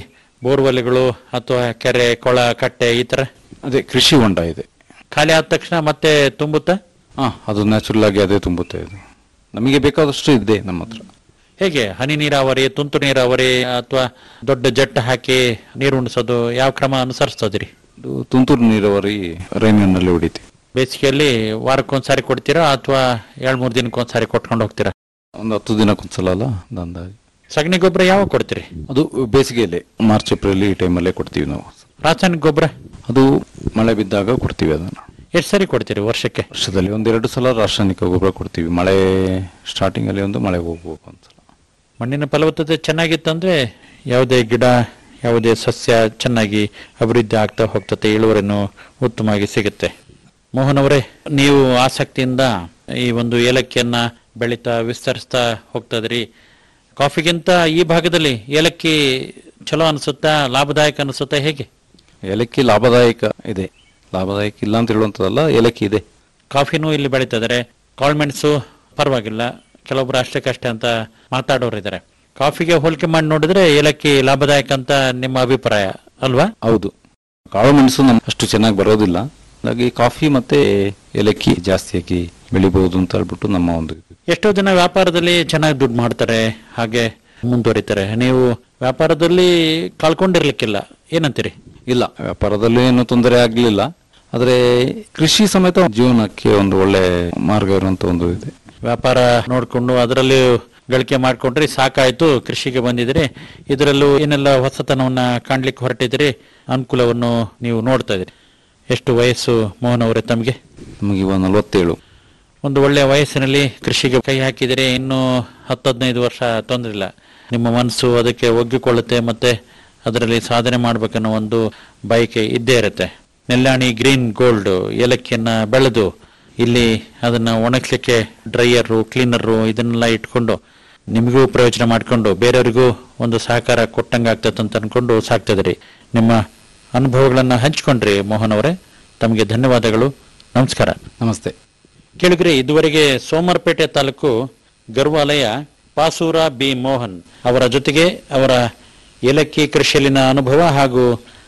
ಬೋರ್ವೆಲ್ಗಳು ಅಥವಾ ಕೆರೆ ಕೊಳ ಕಟ್ಟೆ ಈ ತರ ಅದೇ ಕೃಷಿ ಹೊಂಡ ಇದೆ ಖಾಲಿ ಆದ ತಕ್ಷಣ ಮತ್ತೆ ತುಂಬುತ್ತಾ ಹಾ ಅದು ನ್ಯಾಚುರಲ್ ಆಗಿ ಅದೇ ತುಂಬುತ್ತೆ ಇದು ನಮಗೆ ಬೇಕಾದಷ್ಟು ಇದೆ ನಮ್ಮ ಹತ್ರ ಹೇಗೆ ಹನಿ ನೀರಾವರಿ ತುಂತುರು ನೀರಾವರಿ ಅಥವಾ ದೊಡ್ಡ ಜಟ್ಟ ಹಾಕಿ ನೀರು ಉಣಿಸೋದು ಯಾವ ಕ್ರಮ ಅನುಸರಿಸ್ತದ್ರಿ ಇದು ತುಂತುರು ನೀರಾವರಿ ರೈನಿನಲ್ಲಿ ಹೊಡಿತೀವಿ ಬೇಸಿಗೆಯಲ್ಲಿ ವಾರಕ್ಕೊಂದ್ಸಾರಿ ಕೊಡ್ತೀರಾ ಅಥವಾ ಎರಡ್ ಮೂರ್ ದಿನಕ್ಕೊಂದ್ಸಾರಿ ಕೊಟ್ಕೊಂಡು ಹೋಗ್ತೀರಾ ಒಂದು ಹತ್ತು ದಿನಕ್ಕೊಂದ್ಸಲ ಅಲ್ಲ ಒಂದು ಅಂದಾಜು ಸಗಣಿ ಗೊಬ್ಬರ ಯಾವಾಗ ಕೊಡ್ತೀರಿ ಅದು ಬೇಸಿಗೆಯಲ್ಲೇ ಮಾರ್ಚ್ ಏಪ್ರಿಲ್ ಈ ಟೈಮಲ್ಲೇ ಕೊಡ್ತೀವಿ ನಾವು ರಾಸಾಯನಿಕ ಗೊಬ್ಬರ ಅದು ಮಳೆ ಬಿದ್ದಾಗ ಕೊಡ್ತೀವಿ ಅದನ್ನು ಎಷ್ಟು ಸರಿ ಕೊಡ್ತೀರಿ ವರ್ಷಕ್ಕೆ ವರ್ಷದಲ್ಲಿ ಒಂದೆರಡು ಸಲ ರಾಸಾಯನಿಕ ಗೊಬ್ಬರ ಕೊಡ್ತೀವಿ ಮಳೆ ಸ್ಟಾರ್ಟಿಂಗ್ ಅಲ್ಲಿ ಒಂದು ಮಳೆ ಹೋಗ್ಬೇಕು ಒಂದ್ಸಲ ಮಣ್ಣಿನ ಫಲವತ್ತತೆ ಚೆನ್ನಾಗಿತ್ತಂದ್ರೆ ಯಾವುದೇ ಗಿಡ ಯಾವುದೇ ಸಸ್ಯ ಚೆನ್ನಾಗಿ ಅಭಿವೃದ್ಧಿ ಆಗ್ತಾ ಹೋಗ್ತತೆ ಇಳುವರಿನೂ ಉತ್ತಮವಾಗಿ ಸಿಗುತ್ತೆ ಮೋಹನ್ ಅವರೇ ನೀವು ಆಸಕ್ತಿಯಿಂದ ಈ ಒಂದು ಏಲಕ್ಕಿಯನ್ನ ಬೆಳೀತಾ ವಿಸ್ತರಿಸ್ತಾ ಹೋಗ್ತದ್ರಿ ಕಾಫಿಗಿಂತ ಈ ಭಾಗದಲ್ಲಿ ಏಲಕ್ಕಿ ಚಲೋ ಅನಿಸುತ್ತಾ ಲಾಭದಾಯಕ ಅನಿಸುತ್ತಾ ಹೇಗೆ ಏಲಕ್ಕಿ ಲಾಭದಾಯಕ ಇದೆ ಲಾಭದಾಯಕ ಇಲ್ಲ ಅಂತ ಹೇಳುವಂಥದ್ದಲ್ಲ ಏಲಕ್ಕಿ ಇದೆ ಕಾಫಿನೂ ಇಲ್ಲಿ ಬೆಳೀತದರೆ ಕಾಳ್ಮೆಣಸು ಪರವಾಗಿಲ್ಲ ಕೆಲವೊಬ್ರು ಅಷ್ಟಕ್ಕಷ್ಟೇ ಅಂತ ಮಾತಾಡೋರಿದ್ದಾರೆ ಕಾಫಿಗೆ ಹೋಲಿಕೆ ಮಾಡಿ ನೋಡಿದ್ರೆ ಏಲಕ್ಕಿ ಲಾಭದಾಯಕ ಅಂತ ನಿಮ್ಮ ಅಭಿಪ್ರಾಯ ಅಲ್ವಾ ಹೌದು ಕಾಳು ಮೆಣಸು ನಮ್ ಅಷ್ಟು ಚೆನ್ನಾಗಿ ಬರೋದಿಲ್ಲ ಹಾಗಾಗಿ ಕಾಫಿ ಮತ್ತೆ ಏಲಕ್ಕಿ ಜಾಸ್ತಿಯಾಗಿ ಬೆಳಿಬಹುದು ಅಂತ ಹೇಳ್ಬಿಟ್ಟು ನಮ್ಮ ಒಂದು ಇದು. ಎಷ್ಟೋ ಜನ ವ್ಯಾಪಾರದಲ್ಲಿ ಚೆನ್ನಾಗಿ ದುಡ್ಡು ಮಾಡ್ತಾರೆ ಹಾಗೆ ಮುಂದುವರಿತಾರೆ ನೀವು ವ್ಯಾಪಾರದಲ್ಲಿ ಕಳ್ಕೊಂಡಿರ್ಲಿಕ್ಕಿಲ್ಲ ಏನಂತೀರಿ ಇಲ್ಲ ವ್ಯಾಪಾರದಲ್ಲಿ ಏನು ತೊಂದರೆ ಆಗ್ಲಿಲ್ಲ ಆದ್ರೆ ಕೃಷಿ ಸಮೇತ ಜೀವನಕ್ಕೆ ಒಂದು ಒಳ್ಳೆ ಮಾರ್ಗ ಇರುವಂತ ಒಂದು ಇದೆ ವ್ಯಾಪಾರ ನೋಡಿಕೊಂಡು ಅದರಲ್ಲಿ ಗಳಿಕೆ ಮಾಡ್ಕೊಂಡ್ರಿ ಸಾಕಾಯ್ತು ಕೃಷಿಗೆ ಬಂದಿದ್ರಿ ಇದರಲ್ಲೂ ಏನೆಲ್ಲ ಹೊಸತನವನ್ನ ಕಾಣ್ಲಿಕ್ಕೆ ಹೊರಟಿದ್ರಿ ಅನುಕೂಲವನ್ನು ನೀವು ನೋಡ್ತಾ ಇದ್ರಿ ಎಷ್ಟು ವಯಸ್ಸು ಮೋಹನ್ ಅವರೇ ತಮಗೆ ನಮಗೆ ಇವಾಗ ನಲವತ್ತೇಳು ಒಂದು ಒಳ್ಳೆಯ ವಯಸ್ಸಿನಲ್ಲಿ ಕೃಷಿಗೆ ಕೈ ಹಾಕಿದರೆ ಇನ್ನು ಹತ್ತು ಹದಿನೈದು ವರ್ಷ ತೊಂದರೆ ಇಲ್ಲ ನಿಮ್ಮ ಮನಸ್ಸು ಅದಕ್ಕೆ ಒಗ್ಗಿಕೊಳ್ಳುತ್ತೆ ಮತ್ತೆ ಅದರಲ್ಲಿ ಸಾಧನೆ ಮಾಡ್ಬೇಕನ್ನೋ ಒಂದು ಬಯಕೆ ಇದ್ದೇ ಇರುತ್ತೆ ನೆಲ್ಲಾಣಿ ಗ್ರೀನ್ ಗೋಲ್ಡ್ ಏಲಕ್ಕಿಯನ್ನ ಬೆಳೆದು ಇಲ್ಲಿ ಅದನ್ನ ಒಣಗಿಸ್ಲಿಕ್ಕೆ ಡ್ರೈಯರು ಕ್ಲೀನರು ಇದನ್ನೆಲ್ಲ ಇಟ್ಕೊಂಡು ನಿಮಗೂ ಪ್ರಯೋಜನ ಮಾಡ್ಕೊಂಡು ಬೇರೆಯವರಿಗೂ ಒಂದು ಸಹಕಾರ ಕೊಟ್ಟಂಗೆ ಆಗ್ತದೆ ಅಂತ ಅನ್ಕೊಂಡು ಸಾಕ್ತದ್ರಿ ನಿಮ್ಮ ಅನುಭವಗಳನ್ನ ಹಂಚ್ಕೊಂಡ್ರಿ ಮೋಹನ್ ಅವರೇ ತಮಗೆ ಧನ್ಯವಾದಗಳು ನಮಸ್ಕಾರ ನಮಸ್ತೆ ಕೇಳಿದ್ರೆ ಇದುವರೆಗೆ ಸೋಮರ್ಪೇಟೆ ತಾಲೂಕು ಗರ್ವಾಲಯ ಪಾಸೂರ ಬಿ ಮೋಹನ್ ಅವರ ಜೊತೆಗೆ ಅವರ ಏಲಕ್ಕಿ ಕೃಷಿಯಲ್ಲಿನ ಅನುಭವ ಹಾಗೂ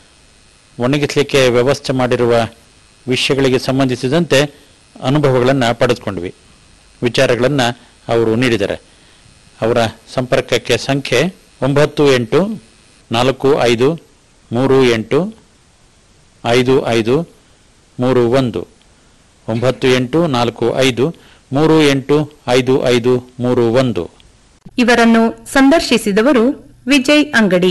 ಒಣಗಿಸ್ಲಿಕ್ಕೆ ವ್ಯವಸ್ಥೆ ಮಾಡಿರುವ ವಿಷಯಗಳಿಗೆ ಸಂಬಂಧಿಸಿದಂತೆ ಅನುಭವಗಳನ್ನು ಪಡೆದುಕೊಂಡ್ವಿ ವಿಚಾರಗಳನ್ನು ಅವರು ನೀಡಿದ್ದಾರೆ ಅವರ ಸಂಪರ್ಕಕ್ಕೆ ಸಂಖ್ಯೆ ಒಂಬತ್ತು ಎಂಟು ನಾಲ್ಕು ಐದು ಮೂರು ಎಂಟು ಐದು ಐದು ಮೂರು ಒಂದು ಒಂಬತ್ತು ಎಂಟು ನಾಲ್ಕು ಐದು ಮೂರು ಎಂಟು ಐದು ಐದು ಮೂರು ಒಂದು ಇವರನ್ನು ಸಂದರ್ಶಿಸಿದವರು ವಿಜಯ್ ಅಂಗಡಿ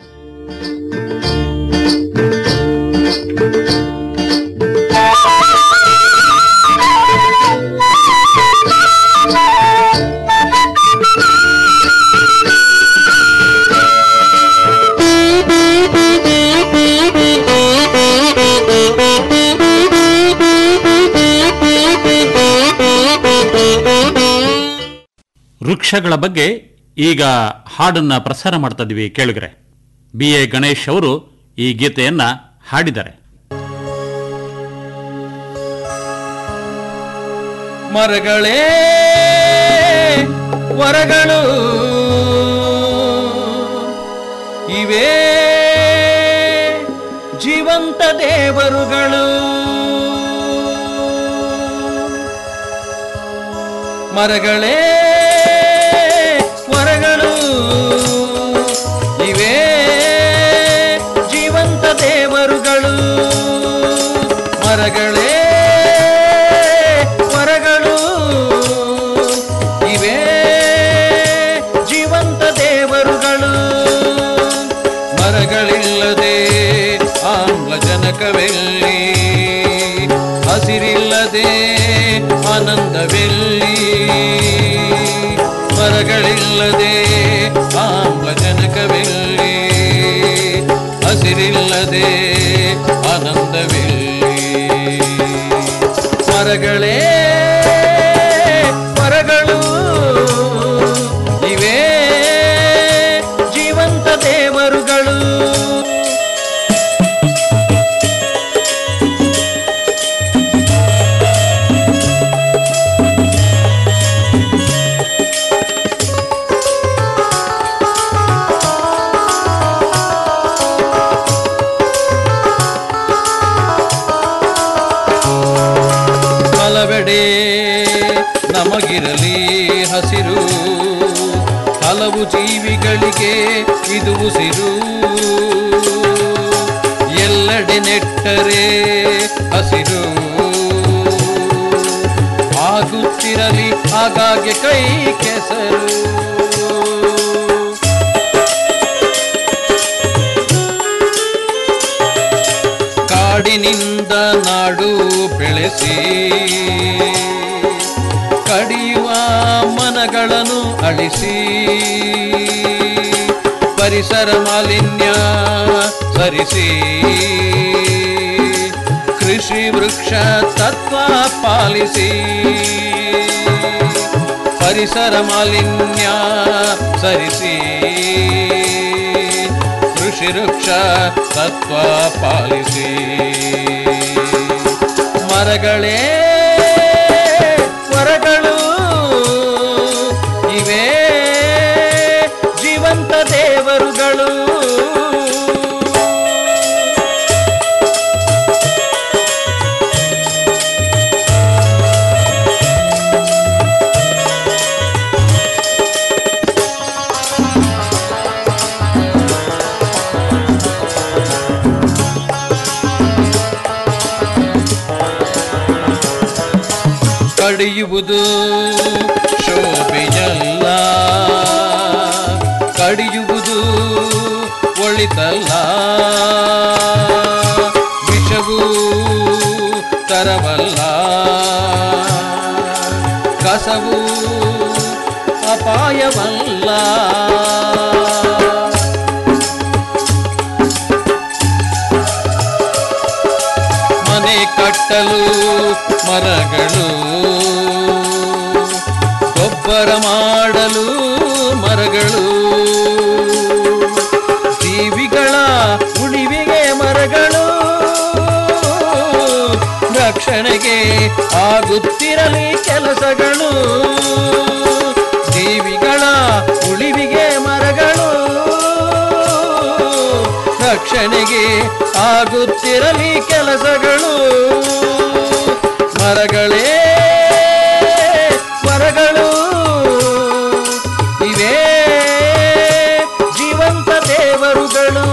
ವೃಕ್ಷಗಳ ಬಗ್ಗೆ ಈಗ ಹಾಡನ್ನ ಪ್ರಸಾರ ಮಾಡ್ತಾ ಇದೀವಿ ಕೇಳಿದ್ರೆ ಬಿ ಎ ಗಣೇಶ್ ಅವರು ಈ ಗೀತೆಯನ್ನ ಹಾಡಿದ್ದಾರೆ ಮರಗಳೇ ವರಗಳು ಇವೇ ಜೀವಂತ ದೇವರುಗಳು ಮರಗಳೇ ವರಗಳು ಇವೇ ಜೀವಂತ ದೇವರುಗಳು ಮರಗಳೇ ವರಗಳು ಇವೇ ಜೀವಂತ ದೇವರುಗಳು ಮರಗಳಿಲ್ಲದೆ ಆಮ್ಲಜನಕವೆಲ್ಲಿ ಹಸಿರಿಲ್ಲದೆ ಆನಂದವೆಲ್ಲಿ ಮರಗಳಿಲ್ಲದೆ ಆಮ್ಲಜನಕವೆಲ್ಲಿ ಹಸಿರಿಲ್ಲದೆ ಆನಂದವೆಲ್ಲಿ ಮರಗಳೇ ಮರಗಳು ಇವೇ ಜೀವಂತ ದೇವರುಗಳು ಹಲವೆಡೆ ನಮಗಿರಲಿ ಹಸಿರು ಹಲವು ಜೀವಿಗಳಿಗೆ ಇದು ಉಸಿರು ಎಲ್ಲೆಡೆ ನೆಟ್ಟರೆ ಹಸಿರು ಆಗುತ್ತಿರಲಿ ಆಗಾಗ್ಗೆ ಕೈ ಕೆಸರು ಕಾಡಿನಿಂದ ನಾಡು ಬೆಳೆಸಿ ಕಡಿಯುವ ಮನಗಳನ್ನು ಅಳಿಸಿ ಪರಿಸರ ಮಾಲಿನ್ಯ ಸರಿಸಿ ಕೃಷಿ ವೃಕ್ಷ ತತ್ವ ಪಾಲಿಸಿ ಪರಿಸರ ಮಾಲಿನ್ಯ ಸರಿಸಿ ಕೃಷಿ ವೃಕ್ಷ ತತ್ವ ಪಾಲಿಸಿ ಮರಗಳೇ ವರಗಳು ಇವೇ ಜೀವಂತ ದೇವರುಗಳು ಕಡಿಯುವುದು ಶೋಭೆಯಲ್ಲ ಕಡಿಯುವುದು ಒಳಿತಲ್ಲ ವಿಷವು ತರವಲ್ಲ ಕಸವು ಅಪಾಯವಲ್ಲ ಮನೆ ಕಟ್ಟಲು ಮರಗಳು ಗೊಬ್ಬರ ಮಾಡಲು ಮರಗಳು ಜೀವಿಗಳ ಉಳಿವಿಗೆ ಮರಗಳು ರಕ್ಷಣೆಗೆ ಆಗುತ್ತಿರಲಿ ಕೆಲಸಗಳು ಜೀವಿಗಳ ಉಳಿವಿಗೆ ಮರಗಳು ರಕ್ಷಣೆಗೆ ಆಗುತ್ತಿರಲಿ ಕೆಲಸಗಳು ಮರಗಳೇ ಮರಗಳು ಇವೇ ಜೀವಂತ ದೇವರುಗಳು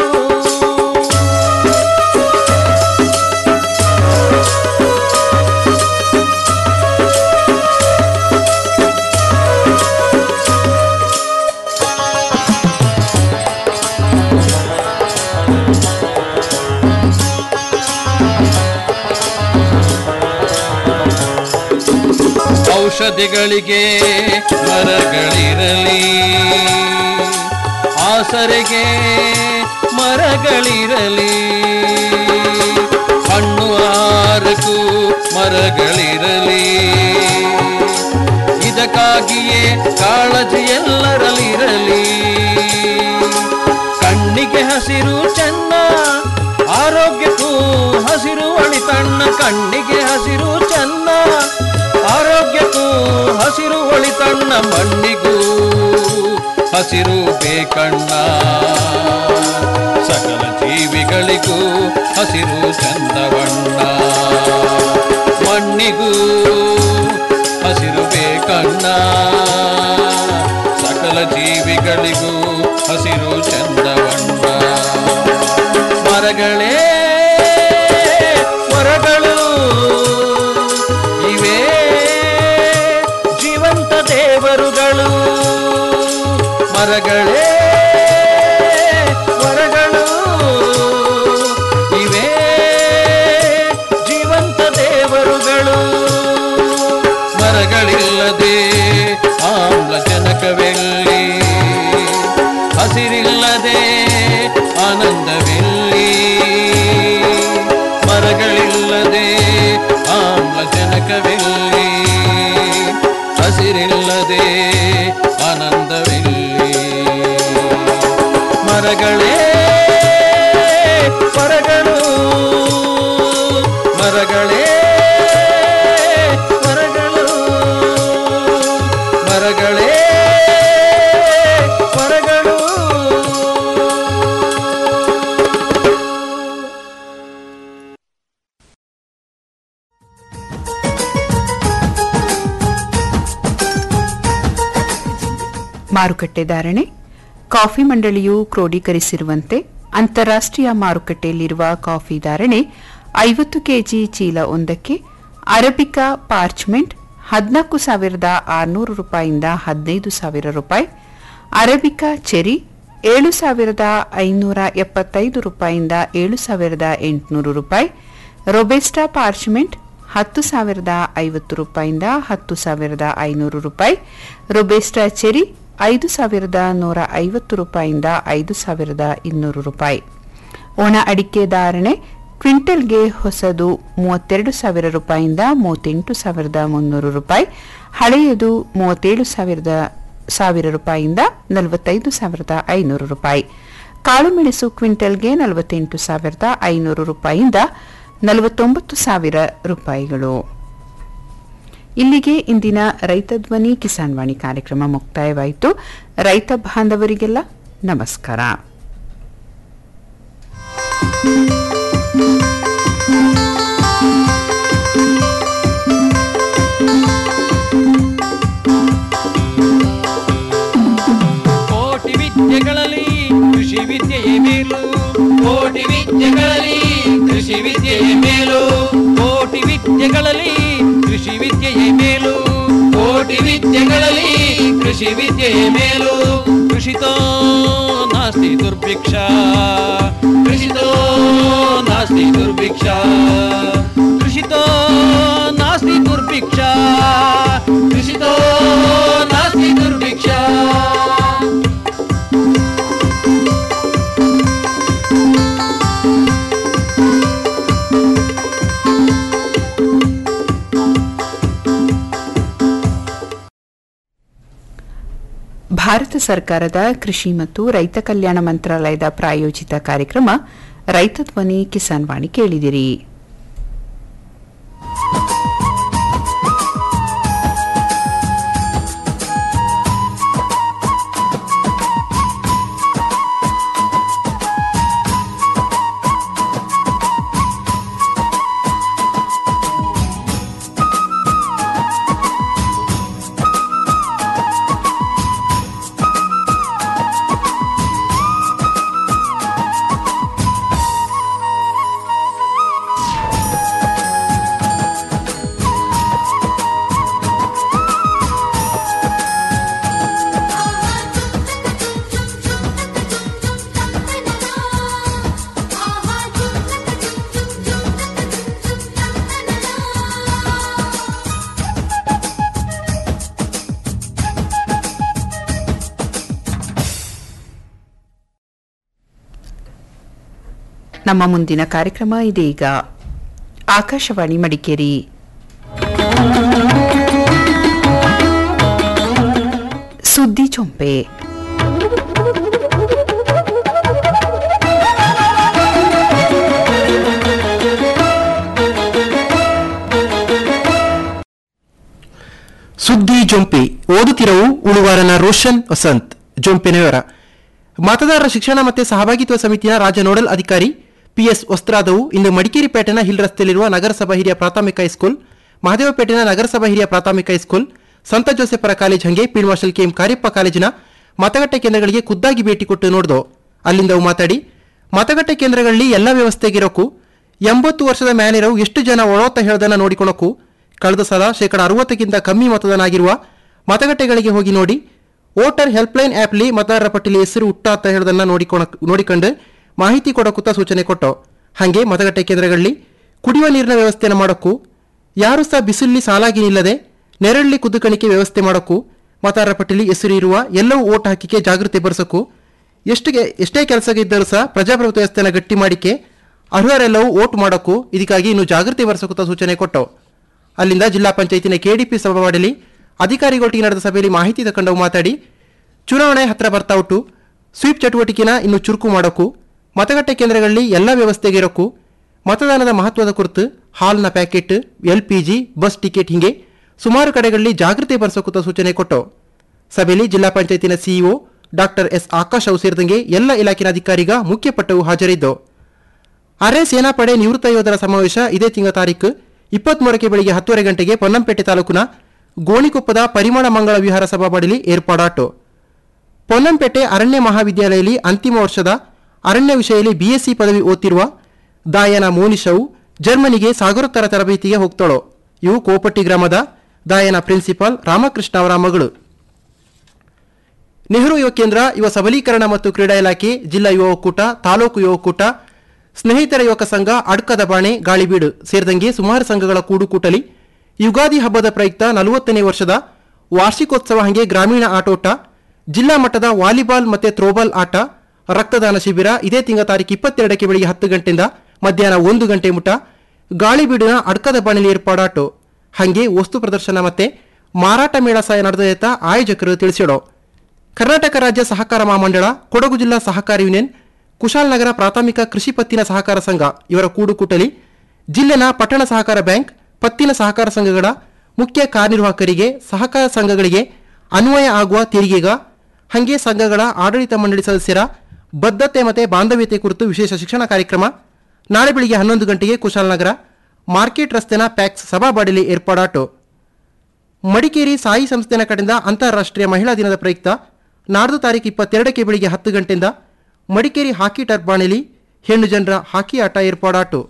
ಔಷಧಿಗಳಿಗೆ ಮರಗಳಿರಲಿ ಆಸರೆಗೆ ಮರಗಳಿರಲಿ ಹಣ್ಣು ಆರಕು ಮರಗಳಿರಲಿ ಇದಕ್ಕಾಗಿಯೇ ಕಾಳಜಿ ಎಲ್ಲರಲ್ಲಿರಲಿ ಕಣ್ಣಿಗೆ ಹಸಿರು ಚೆನ್ನ ಆರೋಗ್ಯಕ್ಕೂ ಹಸಿರು ಒಳಿತಣ್ಣ ಕಣ್ಣಿಗೆ ಹಸಿರು ಚೆನ್ನ ಆರೋಗ್ಯಕ್ಕೂ ಹಸಿರು ಒಳಿತಣ್ಣ ಮಣ್ಣಿಗೂ ಹಸಿರು ಬೇಕಣ್ಣ ಸಕಲ ಜೀವಿಗಳಿಗೂ ಹಸಿರು ಚಂದವಣ್ಣ ಮಣ್ಣಿಗೂ ಹಸಿರು ಬೇಕಣ್ಣ ಸಕಲ ಜೀವಿಗಳಿಗೂ ಹಸಿರು ಚಂದವಣ್ಣ ಮರಗಳೇ ಮರಗಳು ಇವೇ ಜೀವಂತ ದೇವರುಗಳು ಮರಗಳೇ ಮರಗಳು ಇವೇ ಜೀವಂತ ದೇವರುಗಳು ಮರಗಳಿಲ್ಲದೆ ಆಮ್ಲಜನಕವೆಲ್ಲಿ ಹಸಿರಿಲ್ಲದೆ ಆನಂದವೆಲ್ಲಿ ಮರಗಳಿಲ್ಲದೆ ಆಮ್ಲಜನಕವೆಲ್ಲಿ ಹಸಿರಿಲ್ಲದೆ ಆನಂದವೆಲ್ಲಿ ಮರಗಳೇ ಮರಗಳು ಮರಗಳೇ ಮರಗಳು ಮರಗಳೇ ಮರಗಳು ಮಾರುಕಟ್ಟೆ ಧಾರಣೆ ಕಾಫಿ ಮಂಡಳಿಯು ಕ್ರೋಢೀಕರಿಸಿರುವಂತೆ ಅಂತಾರಾಷ್ಟ್ರೀಯ ಮಾರುಕಟ್ಟೆಯಲ್ಲಿರುವ ಕಾಫಿ ಧಾರಣೆ ಐವತ್ತು ಕೆಜಿ ಚೀಲ ಒಂದಕ್ಕೆ ಅರಬಿಕಾ ಪಾರ್ಚ್ಮೆಂಟ್ ಹದಿನಾಲ್ಕು ಸಾವಿರದ ಆರುನೂರು ರೂಪಾಯಿಯಿಂದ ಹದಿನೈದು ಸಾವಿರ ರೂಪಾಯಿ ಅರಬಿಕಾ ಚೆರಿ ಏಳು ಸಾವಿರದ ಐನೂರ ಎಪ್ಪತ್ತೈದು ರೂಪಾಯಿಯಿಂದ ಏಳು ಸಾವಿರದ ಎಂಟುನೂರು ರೂಪಾಯಿ ರೊಬೆಸ್ಟಾ ಪಾರ್ಚ್ಮೆಂಟ್ ಹತ್ತು ಸಾವಿರದ ಐವತ್ತು ರೂಪಾಯಿಯಿಂದ ಹತ್ತು ಸಾವಿರದ ಐನೂರು ರೂಪಾಯಿ ರೊಬೆಸ್ಟಾ ಚೆರಿ ಐದು ಸಾವಿರದ ನೂರ ಐವತ್ತು ರೂಪಾಯಿಯಿಂದ ಐದು ಸಾವಿರದ ಇನ್ನೂರು ರೂಪಾಯಿ ಒಣ ಅಡಿಕೆ ಧಾರಣೆ ಕ್ವಿಂಟಲ್ಗೆ ಹೊಸದು ಮೂವತ್ತೆರಡು ಸಾವಿರ ರೂಪಾಯಿಯಿಂದ ಮೂವತ್ತೆಂಟು ಸಾವಿರದ ಮುನ್ನೂರು ರೂಪಾಯಿ ಹಳೆಯದು ಮೂವತ್ತೇಳು ಸಾವಿರದ ಸಾವಿರ ರೂಪಾಯಿಯಿಂದ ನಲವತ್ತೈದು ಸಾವಿರದ ಐನೂರು ರೂಪಾಯಿ ಕಾಳುಮೆಣಸು ಕ್ವಿಂಟಲ್ಗೆ ನಲವತ್ತೆಂಟು ಸಾವಿರದ ಐನೂರು ರೂಪಾಯಿಯಿಂದ ನಲವತ್ತೊಂಬತ್ತು ಸಾವಿರ ರೂಪಾಯಿಗಳು ಇಲ್ಲಿಗೆ ಇಂದಿನ ರೈತ ಧ್ವನಿ ಕಿಸಾನ್ ವಾಣಿ ಕಾರ್ಯಕ್ರಮ ಮುಕ್ತಾಯವಾಯಿತು ರೈತ ಬಾಂಧವರಿಗೆಲ್ಲ ನಮಸ್ಕಾರ ಕೋಟಿ ವಿದ್ಯೆಗಳಲ್ಲಿ ಕೃಷಿ ವಿದ್ಯೆಯೇ ಮೇಲು ಕೋಟಿ ವಿದ್ಯೆಗಳಲ್ಲಿ ಕೃಷಿ ವಿದ್ಯೆಯೇ ಮೇಲು ಕೋಟಿ ವಿದ್ಯೆಗಳಲ್ಲಿ ಕೃಷಿ ವಿದ್ಯೆಯೇ ಮೇಲು ಕೋಟಿ ವಿದ್ಯೆಗಳಲ್ಲಿ ಕೃಷಿ ವಿದ್ಯೆಯೇ ಮೇಲು ಕೃಷಿತೋ ನಾಸ್ತಿ ದುರ್ಭಿಕ್ಷ ಕೃಷಿತೋ ನಾಸ್ತಿ ದುರ್ಭಿಕ್ಷ ಕೃಷಿತೋ ನಾಸ್ತಿ ದುರ್ಭಿಕ್ಷ ಕೃಷಿತೋ ನಾಸ್ತಿ ದುರ್ಭಿಕ್ಷ ಭಾರತ ಸರ್ಕಾರದ ಕೃಷಿ ಮತ್ತು ರೈತ ಕಲ್ಯಾಣ ಮಂತ್ರಾಲಯದ ಪ್ರಾಯೋಜಿತ ಕಾರ್ಯಕ್ರಮ ರೈತ ಧ್ವನಿ ಕಿಸಾನ್ ವಾಣಿ ಕೇಳಿದಿರಿ ನಮ್ಮ ಮುಂದಿನ ಕಾರ್ಯಕ್ರಮ ಇದೀಗ ಆಕಾಶವಾಣಿ ಮಡಿಕೇರಿ ಸುದ್ದಿ ಚೊಂಪೆ ಸುದ್ದಿ ಜೊಂಪೆ ಓದುತ್ತಿರವು ಉಳುವಾರನ ರೋಷನ್ ವಸಂತ್ ಜೊಂಪೆನ ವಿವರ ಮತದಾರರ ಶಿಕ್ಷಣ ಮತ್ತು ಸಹಭಾಗಿತ್ವ ಸಮಿತಿಯ ರಾಜ್ಯ ನೋಡಲ್ ಅಧಿಕಾರಿ ಪಿಎಸ್ ವಸ್ತ್ರಾದವು ಇಂದು ಮಡಿಕೇರಿ ಪೇಟೆನ ಹಿಲ್ ರಸ್ತೆಯಲ್ಲಿರುವ ನಗರಸಭಾ ಹಿರಿಯ ಪ್ರಾಥಮಿಕ ಹೈಸ್ಕೂಲ್ ಮಹದೇವಪೇಟೆನ ನಗರಸಭಾ ಹಿರಿಯ ಪ್ರಾಥಮಿಕ ಹೈಸ್ಕೂಲ್ ಸಂತ ಜೋಸೆಫರ ಕಾಲೇಜ್ ಹಂಗೆ ಫೀಲ್ಡ್ ಮಾರ್ಷಲ್ ಕೆಎಂ ಕಾರ್ಯಪ್ಪ ಕಾಲೇಜಿನ ಮತಗಟ್ಟೆ ಕೇಂದ್ರಗಳಿಗೆ ಖುದ್ದಾಗಿ ಭೇಟಿ ಕೊಟ್ಟು ನೋಡ್ದೋ ಅಲ್ಲಿಂದ ಅವು ಮಾತಾಡಿ ಮತಗಟ್ಟೆ ಕೇಂದ್ರಗಳಲ್ಲಿ ಎಲ್ಲ ವ್ಯವಸ್ಥೆಗಿರೋಕು ಎಂಬತ್ತು ವರ್ಷದ ಮೇಲಿರೋ ಎಷ್ಟು ಜನ ಒಳೋತ ಹೇಳೋದನ್ನ ನೋಡಿಕೊಳಕು ಕಳೆದ ಸಲ ಶೇಕಡ ಅರವತ್ತಕ್ಕಿಂತ ಕಮ್ಮಿ ಮತದಾನ ಆಗಿರುವ ಮತಗಟ್ಟೆಗಳಿಗೆ ಹೋಗಿ ನೋಡಿ ವೋಟರ್ ಹೆಲ್ಪ್ಲೈನ್ ಆ್ಯಪ್ಲಿ ಮತದಾರರ ಪಟ್ಟಿಲಿ ಹೆಸರು ಹುಟ್ಟ ಅಂತ ಹೇಳೋದನ್ನ ನೋಡಿಕೊಣ ನೋಡಿಕೊಂಡು ಮಾಹಿತಿ ಕೊಡೋಕುತ್ತ ಸೂಚನೆ ಕೊಟ್ಟು ಹಾಗೆ ಮತಗಟ್ಟೆ ಕೇಂದ್ರಗಳಲ್ಲಿ ಕುಡಿಯುವ ನೀರಿನ ವ್ಯವಸ್ಥೆಯನ್ನು ಮಾಡೋಕ್ಕೂ ಯಾರು ಸಹ ಬಿಸಿಲಲ್ಲಿ ಸಾಲಾಗಿ ನಿಲ್ಲದೆ ನೆರಳಲ್ಲಿ ಕುದುಕಣಿಕೆ ವ್ಯವಸ್ಥೆ ಮಾಡೋಕ್ಕೂ ಮತದಾರರ ಪಟ್ಟಿಲಿ ಹೆಸರು ಇರುವ ಎಲ್ಲವೂ ಓಟ್ ಹಾಕಿಕೆ ಜಾಗೃತಿ ಬರೆಸೋಕ್ಕೂ ಎಷ್ಟಿಗೆ ಎಷ್ಟೇ ಕೆಲಸ ಇದ್ದರೂ ಸಹ ಪ್ರಜಾಪ್ರಭುತ್ವ ವ್ಯವಸ್ಥೆಯನ್ನು ಗಟ್ಟಿ ಮಾಡಿಕೆ ಅರ್ಹರೆಲ್ಲವೂ ಓಟ್ ಮಾಡೋಕ್ಕೂ ಇದಕ್ಕಾಗಿ ಇನ್ನು ಜಾಗೃತಿ ಬರೆಸೋಕುತ್ತ ಸೂಚನೆ ಕೊಟ್ಟು ಅಲ್ಲಿಂದ ಜಿಲ್ಲಾ ಪಂಚಾಯತಿನ ಕೆಡಿಪಿ ಸಭಾವಾಡಲಿ ಅಧಿಕಾರಿಗಳೊಟ್ಟಿಗೆ ನಡೆದ ಸಭೆಯಲ್ಲಿ ಮಾಹಿತಿ ತಗೊಂಡು ಮಾತಾಡಿ ಚುನಾವಣೆ ಹತ್ರ ಬರ್ತಾ ಉಂಟು ಸ್ವೀಪ್ ಚಟುವಟಿಕೆನ ಇನ್ನು ಚುರುಕು ಮಾಡೋಕ್ಕೂ ಮತಗಟ್ಟೆ ಕೇಂದ್ರಗಳಲ್ಲಿ ಎಲ್ಲ ವ್ಯವಸ್ಥೆಗೆ ಇರೋಕ್ಕೂ ಮತದಾನದ ಮಹತ್ವದ ಕುರಿತು ಹಾಲ್ನ packet L P G bus ticket ಹಿಂಗೆ ಸುಮಾರು ಕಡೆಗಳಲ್ಲಿ ಜಾಗೃತಿ ಬರೆಸೋಕುತ್ತ ಸೂಚನೆ ಕೊಟ್ಟು ಸಭೆಯಲ್ಲಿ ಜಿಲ್ಲಾ ಪಂಚಾಯತಿನ ಸಿಇಒ ಡಾಕ್ಟರ್ ಎಸ್ ಆಕಾಶ್ ಅವು ಸೇರಿದಂಗೆ ಎಲ್ಲ ಇಲಾಖೆಯ ಅಧಿಕಾರಿಗ ಮುಖ್ಯ ಪಟ್ಟವು ಹಾಜರಿದ್ದು ಅರೆ ಸೇನಾಪಡೆ ನಿವೃತ್ತ ಯೋಧರ ಸಮಾವೇಶ ಇದೇ ತಿಂಗಳ ತಾರೀಕು ಇಪ್ಪತ್ಮೂರಕ್ಕೆ ಬೆಳಿಗ್ಗೆ ಹತ್ತುವರೆ ಗಂಟೆಗೆ ಪೊನ್ನಂಪೇಟೆ ತಾಲೂಕಿನ ಗೋಣಿಕೊಪ್ಪದ ಪರಿಮಳ ಮಂಗಳ ವಿಹಾರ ಸಭಾಬಡಲಿ ಏರ್ಪಾಡಾಟು ಪೊನ್ನಂಪೇಟೆ ಅರಣ್ಯ ಮಹಾವಿದ್ಯಾಲಯದಲ್ಲಿ ಅಂತಿಮ ವರ್ಷದ ಅರಣ್ಯ ವಿಷಯದಲ್ಲಿ ಬಿಎಸ್ಸಿ ಪದವಿ ಓದ್ತಿರುವ ದಾಯನ ಮೋನಿಶವು ಜರ್ಮನಿಗೆ ಸಾಗರೋತ್ತರ ತರಬೇತಿಗೆ ಹೋಗ್ತಾಳೋ ಇವು ಕೋಪಟ್ಟಿ ಗ್ರಾಮದ ದಾಯನ ಪ್ರಿನ್ಸಿಪಾಲ್ ರಾಮಕೃಷ್ಣ ಅವರ ಮಗಳು ನೆಹರು ಯುವ ಕೇಂದ್ರ ಯುವ ಸಬಲೀಕರಣ ಮತ್ತು ಕ್ರೀಡಾ ಇಲಾಖೆ ಜಿಲ್ಲಾ ಯುವ ಒಕ್ಕೂಟ ತಾಲೂಕು ಯುವ ಒಕ್ಕೂಟ ಸ್ನೇಹಿತರ ಯುವಕ ಸಂಘ ಅಡ್ಕದ ಬಾಣೆ ಗಾಳಿಬೀಡು ಸೇರಿದಂಗೆ ಸುಮಾರು ಸಂಘಗಳ ಕೂಡುಕೂಟಲಿ ಯುಗಾದಿ ಹಬ್ಬದ ಪ್ರಯುಕ್ತ ನಲವತ್ತನೇ ವರ್ಷದ ವಾರ್ಷಿಕೋತ್ಸವ ಹಂಗೆ ಗ್ರಾಮೀಣ ಆಟೋಟ ಜಿಲ್ಲಾ ಮಟ್ಟದ ವಾಲಿಬಾಲ್ ಮತ್ತೆ ಥ್ರೋಬಾಲ್ ಆಟ ರಕ್ತದಾನ ಶಿಬಿರ ಇದೇ ತಿಂಗಳ ತಾರೀಕು ಇಪ್ಪತ್ತೆರಡಕ್ಕೆ ಬೆಳಿಗ್ಗೆ ಹತ್ತು ಗಂಟೆಯಿಂದ ಮಧ್ಯಾಹ್ನ ಒಂದು ಗಂಟೆ ಮುಟ ಗಾಳಿಬೀಡಿನ ಅಡ್ಕದ ಬಾಣಿಲಿ ಏರ್ಪಾಡಾಟೋ ಹಂಗೆ ವಸ್ತು ಪ್ರದರ್ಶನ ಮತ್ತೆ ಮಾರಾಟ ಮೇಳ ಸಹ ನಡೆದ ಆಯೋಜಕರು ತಿಳಿಸಿಡೋ ಕರ್ನಾಟಕ ರಾಜ್ಯ ಸಹಕಾರ ಮಹಾಮಂಡಳ ಕೊಡಗು ಜಿಲ್ಲಾ ಸಹಕಾರ ಯೂನಿಯನ್ ಕುಶಾಲನಗರ ಪ್ರಾಥಮಿಕ ಕೃಷಿ ಪತ್ತಿನ ಸಹಕಾರ ಸಂಘ ಇವರ ಕೂಡುಕೂಟಲಿ ಜಿಲ್ಲೆನ ಪಟ್ಟಣ ಸಹಕಾರ ಬ್ಯಾಂಕ್ ಪತ್ತಿನ ಸಹಕಾರ ಸಂಘಗಳ ಮುಖ್ಯ ಕಾರ್ಯನಿರ್ವಾಹಕರಿಗೆ ಸಹಕಾರ ಸಂಘಗಳಿಗೆ ಅನ್ವಯ ಆಗುವ ತೆರಿಗೆಗ ಹಂಗೆ ಸಂಘಗಳ ಆಡಳಿತ ಮಂಡಳಿ ಸದಸ್ಯರ ಬದ್ಧತೆ ಮತ್ತು ಬಾಂಧವ್ಯತೆ ಕುರಿತು ವಿಶೇಷ ಶಿಕ್ಷಣ ಕಾರ್ಯಕ್ರಮ ನಾಳೆ ಬೆಳಿಗ್ಗೆ ಹನ್ನೊಂದು ಗಂಟೆಗೆ ಕುಶಾಲನಗರ ಮಾರ್ಕೆಟ್ ರಸ್ತೆನ ಪ್ಯಾಕ್ಸ್ ಸಭಾಬಾಡಿಲಿ ಏರ್ಪಾಡಾಟು ಮಡಿಕೇರಿ ಸಾಯಿ ಸಂಸ್ಥೆನ ಕಡೆಯಿಂದ ಅಂತಾರಾಷ್ಟ್ರೀಯ ಮಹಿಳಾ ದಿನದ ಪ್ರಯುಕ್ತ ನಾಡ್ದು ತಾರೀಕು ಇಪ್ಪತ್ತೆರಡಕ್ಕೆ ಬೆಳಿಗ್ಗೆ ಹತ್ತು ಗಂಟೆಯಿಂದ ಮಡಿಕೇರಿ ಹಾಕಿ ಟರ್ಬಾಣಿಲಿ ಹೆಣ್ಣು ಜನರ ಹಾಕಿ ಆಟ ಏರ್ಪಾಡಾಟು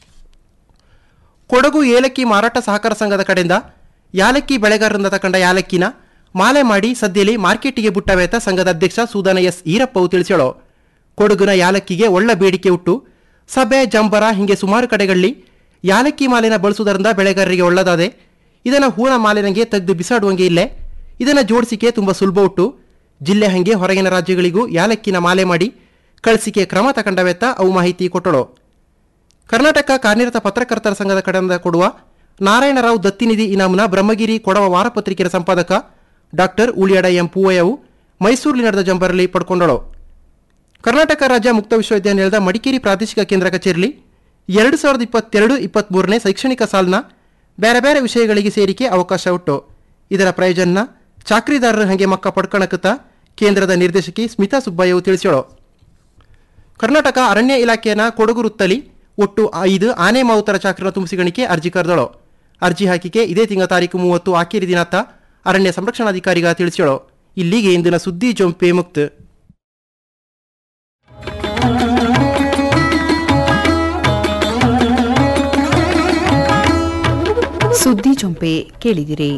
ಕೊಡಗು ಏಲಕ್ಕಿ ಮಾರಾಟ ಸಹಕಾರ ಸಂಘದ ಕಡೆಯಿಂದ ಯಾಲಕ್ಕಿ ಬೆಳೆಗಾರರಿಂದ ತಕೊಂಡ ಯಾಲಕ್ಕಿನ ಮಾಲೆ ಮಾಡಿ ಸದ್ಯಲಿ ಮಾರ್ಕೆಟಿಗೆ ಬುಟ್ಟವೇತ ಸಂಘದ ಅಧ್ಯಕ್ಷ ಸೂದಾನ ಎಸ್ ಈರಪ್ಪವು ತಿಳಿಸ್ಯಾಳೋ ಕೊಡಗಿನ ಯಾಲಕ್ಕಿಗೆ ಒಳ್ಳೆ ಬೇಡಿಕೆ ಉಟ್ಟು ಸಭೆ ಜಂಬರ ಹಿಂಗೆ ಸುಮಾರು ಕಡೆಗಳಲ್ಲಿ ಯಾಲಕ್ಕಿ ಮಾಲೆನ ಬಳಸುವುದರಿಂದ ಬೆಳೆಗಾರರಿಗೆ ಒಳ್ಳೆದಾದೆ ಇದನ್ನು ಹೂನ ಮಾಲಿನಂಗೆ ತೆಗೆದು ಬಿಸಾಡುವಂಗೆ ಇಲ್ಲೇ ಇದನ್ನು ಜೋಡಿಸಿಕೆ ತುಂಬ ಸುಲಭ ಉಟ್ಟು ಜಿಲ್ಲೆ ಹಂಗೆ ಹೊರಗಿನ ರಾಜ್ಯಗಳಿಗೂ ಯಾಲಕ್ಕಿನ ಮಾಲೆ ಮಾಡಿ ಕಳಿಸಿಕೆ ಕ್ರಮ ತಗೊಂಡವೆತ್ತ ಅವು ಮಾಹಿತಿ ಕೊಟ್ಟಳು ಕರ್ನಾಟಕ ಕಾರ್ಯನಿರತ ಪತ್ರಕರ್ತರ ಸಂಘದ ಕಡೆಯಿಂದ ಕೊಡುವ ನಾರಾಯಣರಾವ್ ದತ್ತಿನಿಧಿ ಇನಾಮ್ನ ಬ್ರಹ್ಮಗಿರಿ ಕೊಡವ ವಾರಪತ್ರಿಕೆಯ ಸಂಪಾದಕ ಡಾಕ್ಟರ್ ಉಳಿಯಾಡ ಎಂ ಪೂವಯ್ಯವು ಮೈಸೂರಲ್ಲಿ ನಡೆದ ಜಂಬರಲ್ಲಿ ಪಡ್ಕೊಂಡಳು ಕರ್ನಾಟಕ ರಾಜ್ಯ ಮುಕ್ತ ವಿಶ್ವವಿದ್ಯಾನಿಲಯದ ಮಡಿಕೇರಿ ಪ್ರಾದೇಶಿಕ ಕೇಂದ್ರ ಕಚೇರಿಯಲ್ಲಿ ಎರಡು ಸಾವಿರದ ಇಪ್ಪತ್ತೆರಡು ಇಪ್ಪತ್ತ್ಮೂರನೇ ಶೈಕ್ಷಣಿಕ ಸಾಲಿನ ಬೇರೆ ಬೇರೆ ವಿಷಯಗಳಿಗೆ ಸೇರಿಕೆ ಅವಕಾಶ ಉಂಟು ಇದರ ಪ್ರಯೋಜನ ಚಾಕ್ರಿದಾರರ ಹಂಗೆ ಮಕ್ಕ ಪಡ್ಕಣಕತ್ತ ಕೇಂದ್ರದ ನಿರ್ದೇಶಕಿ ಸ್ಮಿತಾ ಸುಬ್ಬಯ್ಯವು ತಿಳಿಸ್ಯಾಳು ಕರ್ನಾಟಕ ಅರಣ್ಯ ಇಲಾಖೆಯನ್ನ ಕೊಡಗು ವೃತ್ತಲಿ ಒಟ್ಟು ಐದು ಆನೆ ಮಾವುತರ ಚಾಕ್ರಿನ ತುಂಬಿಸಿಗಣಿಕೆ ಅರ್ಜಿ ಕರೆದಳು ಅರ್ಜಿ ಹಾಕಿಕೆ ಇದೇ ತಿಂಗಳ ತಾರೀಕು ಮೂವತ್ತು ಆಕೇರಿ ದಿನಾತ ಅರಣ್ಯ ಸಂರಕ್ಷಣಾಧಿಕಾರಿಗ ತಿಳಿಸ್ಯಾಳು ಇಲ್ಲಿಗೆ ಇಂದಿನ ಸುದ್ದಿ ಜೊಂಪೆ ಮುಕ್ತ ಸುದ್ದಿ ಜೊಂಪೆ ಕೇಳಿದಿರಿ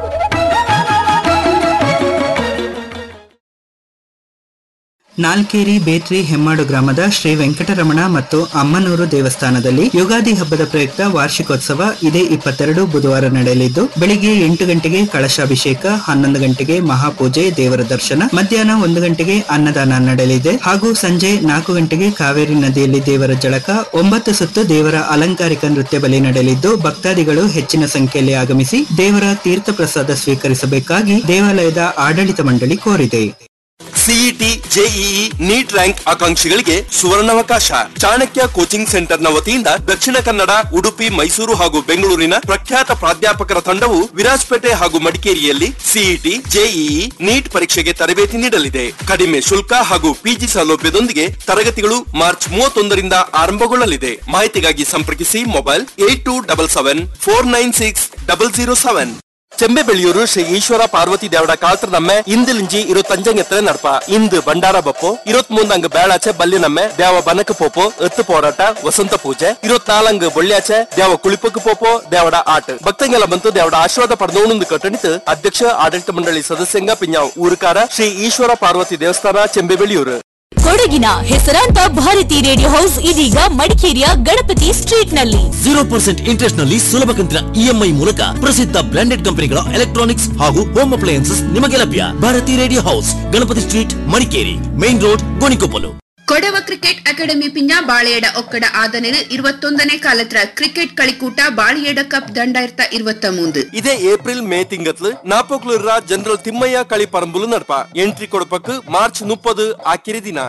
ನಾಲ್ಕೇರಿ ಬೇತ್ರಿ ಹೆಮ್ಮಾಡು ಗ್ರಾಮದ ಶ್ರೀ ವೆಂಕಟರಮಣ ಮತ್ತು ಅಮ್ಮನೂರು ದೇವಸ್ಥಾನದಲ್ಲಿ ಯುಗಾದಿ ಹಬ್ಬದ ಪ್ರಯುಕ್ತ ವಾರ್ಷಿಕೋತ್ಸವ ಇದೇ ಇಪ್ಪತ್ತೆರಡು ಬುಧವಾರ ನಡೆಯಲಿದ್ದು ಬೆಳಿಗ್ಗೆ ಎಂಟು ಗಂಟೆಗೆ ಕಳಶಾಭಿಷೇಕ ಹನ್ನೊಂದು ಗಂಟೆಗೆ ಮಹಾಪೂಜೆ ದೇವರ ದರ್ಶನ ಮಧ್ಯಾಹ್ನ ಒಂದು ಗಂಟೆಗೆ ಅನ್ನದಾನ ನಡೆಯಲಿದೆ ಹಾಗೂ ಸಂಜೆ ನಾಲ್ಕು ಗಂಟೆಗೆ ಕಾವೇರಿ ನದಿಯಲ್ಲಿ ದೇವರ ಜಳಕ ಒಂಬತ್ತು ಸುತ್ತು ದೇವರ ಅಲಂಕಾರಿಕ ನೃತ್ಯ ಬಲಿ ನಡೆಯಲಿದ್ದು ಭಕ್ತಾದಿಗಳು ಹೆಚ್ಚಿನ ಸಂಖ್ಯೆಯಲ್ಲಿ ಆಗಮಿಸಿ ದೇವರ ತೀರ್ಥ ಪ್ರಸಾದ ಸ್ವೀಕರಿಸಬೇಕಾಗಿ ದೇವಾಲಯದ ಆಡಳಿತ ಮಂಡಳಿ ಕೋರಿದೆ ಸಿಇಟಿ ಜೆಇಇ ನೀಟ್ ರ್ಯಾಂಕ್ ಆಕಾಂಕ್ಷಿಗಳಿಗೆ ಸುವರ್ಣಾವಕಾಶ ಚಾಣಕ್ಯ ಕೋಚಿಂಗ್ ಸೆಂಟರ್ ನ ವತಿಯಿಂದ ದಕ್ಷಿಣ ಕನ್ನಡ ಉಡುಪಿ ಮೈಸೂರು ಹಾಗೂ ಬೆಂಗಳೂರಿನ ಪ್ರಖ್ಯಾತ ಪ್ರಾಧ್ಯಾಪಕರ ತಂಡವು ವಿರಾಜಪೇಟೆ ಹಾಗೂ ಮಡಿಕೇರಿಯಲ್ಲಿ ಸಿಇಟಿ ಜೆಇಇ ನೀಟ್ ಪರೀಕ್ಷೆಗೆ ತರಬೇತಿ ನೀಡಲಿದೆ ಕಡಿಮೆ ಶುಲ್ಕ ಹಾಗೂ ಪಿಜಿ ಸೌಲಭ್ಯದೊಂದಿಗೆ ತರಗತಿಗಳು ಮಾರ್ಚ್ ಮೂವತ್ತೊಂದರಿಂದ ಆರಂಭಗೊಳ್ಳಲಿದೆ ಮಾಹಿತಿಗಾಗಿ ಸಂಪರ್ಕಿಸಿ mobile eight two double seven four nine six double zero seven Chembebeliyur Shri Eshwara Parvathi ദേവട കാലത്ത് നമ്മെ ഇന്തിലിഞ്ചി ഇരുപത്തഞ്ചಂಗೆ ಎತ್ತರೆ ನಡಪ ಇಂದು ಬಂಡಾರ ಬಪ್ಪು ഇരുപത്തിമൂന്നಂಗ್ ಬೇಳಾಚೆ ಬಲ್ಲಿ ನಮ್ಮೆ ದೇವ ಬನಕ್ ಪೋಪು ಎತ್ತು ಪೋರಾಟ ವಸಂತ ಪೂಜೆ ഇരുപത്തിನಾಲಂಗ್ ಬೊಳ್ಳ್ಯಾಚೆ ದೇವ ಕುಳಿಪಕ್ ಪೋಪು ದೇವಡ ಆಟ ಭಕ್ತಂಗೆಲ್ಲ ಬಂತು ದೇವಡ ಆಶೀರ್ವಾದ ಪಡೆದೋಣಂದು ಕಟ್ಟಣಿತು ಅಧ್ಯಕ್ಷ ಆಡಳಿತ ಮಂಡಳಿ ಸದಸ್ಯಂಗ ಪಿಂಜಾವ್ ಊರುಕಾರ ಶ್ರೀ ಈಶ್ವರ ಪಾರ್ವತಿ ದೇವಸ್ಥಾನ ಚೆಂಬೆಬೆಳಿಯೂರು ಕೊಡಗಿನ ಹೆಸರಾಂತ ಭಾರತಿ ರೇಡಿಯೋ ಹೌಸ್ ಇದೀಗ ಮಡಿಕೇರಿಯ ಗಣಪತಿ ಸ್ಟ್ರೀಟ್ ನಲ್ಲಿ ಜೀರೋ ಪರ್ಸೆಂಟ್ ಇಂಟ್ರೆಸ್ಟ್ ನಲ್ಲಿ ಸುಲಭ ಕಂತಿನ ಇಎಂಐ ಮೂಲಕ ಪ್ರಸಿದ್ಧ ಬ್ರಾಂಡೆಡ್ ಕಂಪನಿಗಳ ಎಲೆಕ್ಟ್ರಾನಿಕ್ಸ್ ಹಾಗೂ ಹೋಮ್ ಅಪ್ಲಯನ್ಸಸ್ ನಿಮಗೆ ಲಭ್ಯ Bharathi radio house Ganapathi street Madikeri main road Gonikoppal Kodava cricket academy ಪಿಂಜ ಬಾಳೆಯಡ ಒಕ್ಕಡ ಆದನೆಲ್ ഇരുപത്തൊന്നನೇ ಕಾಲತ್ರ ಕ್ರಿಕೆಟ್ കളിക്കൂട്ട ಬಾಳೆಯಡ ಕಪ್ ದಂಡಾಯಿರತ ഇരുപത്തി മൂന്ന് ಇದೇ ಏಪ್ರಿಲ್ ಮೇ ತಿಂಗತ್ಲು ನಾಪೋಕ್ಲೂರ ಜನರಲ್ ತಿಮ್ಮಯ್ಯ ಕಳಿ ಪರಂಬುಲು ನಡಪ ಎಂಟ್ರಿ ಕೊಡಪಕ್ ಮಾರ್ಚ್ ಮುಪ್ಪದು ಆಕಿರಿ ದಿನ ಒಕ್ಕ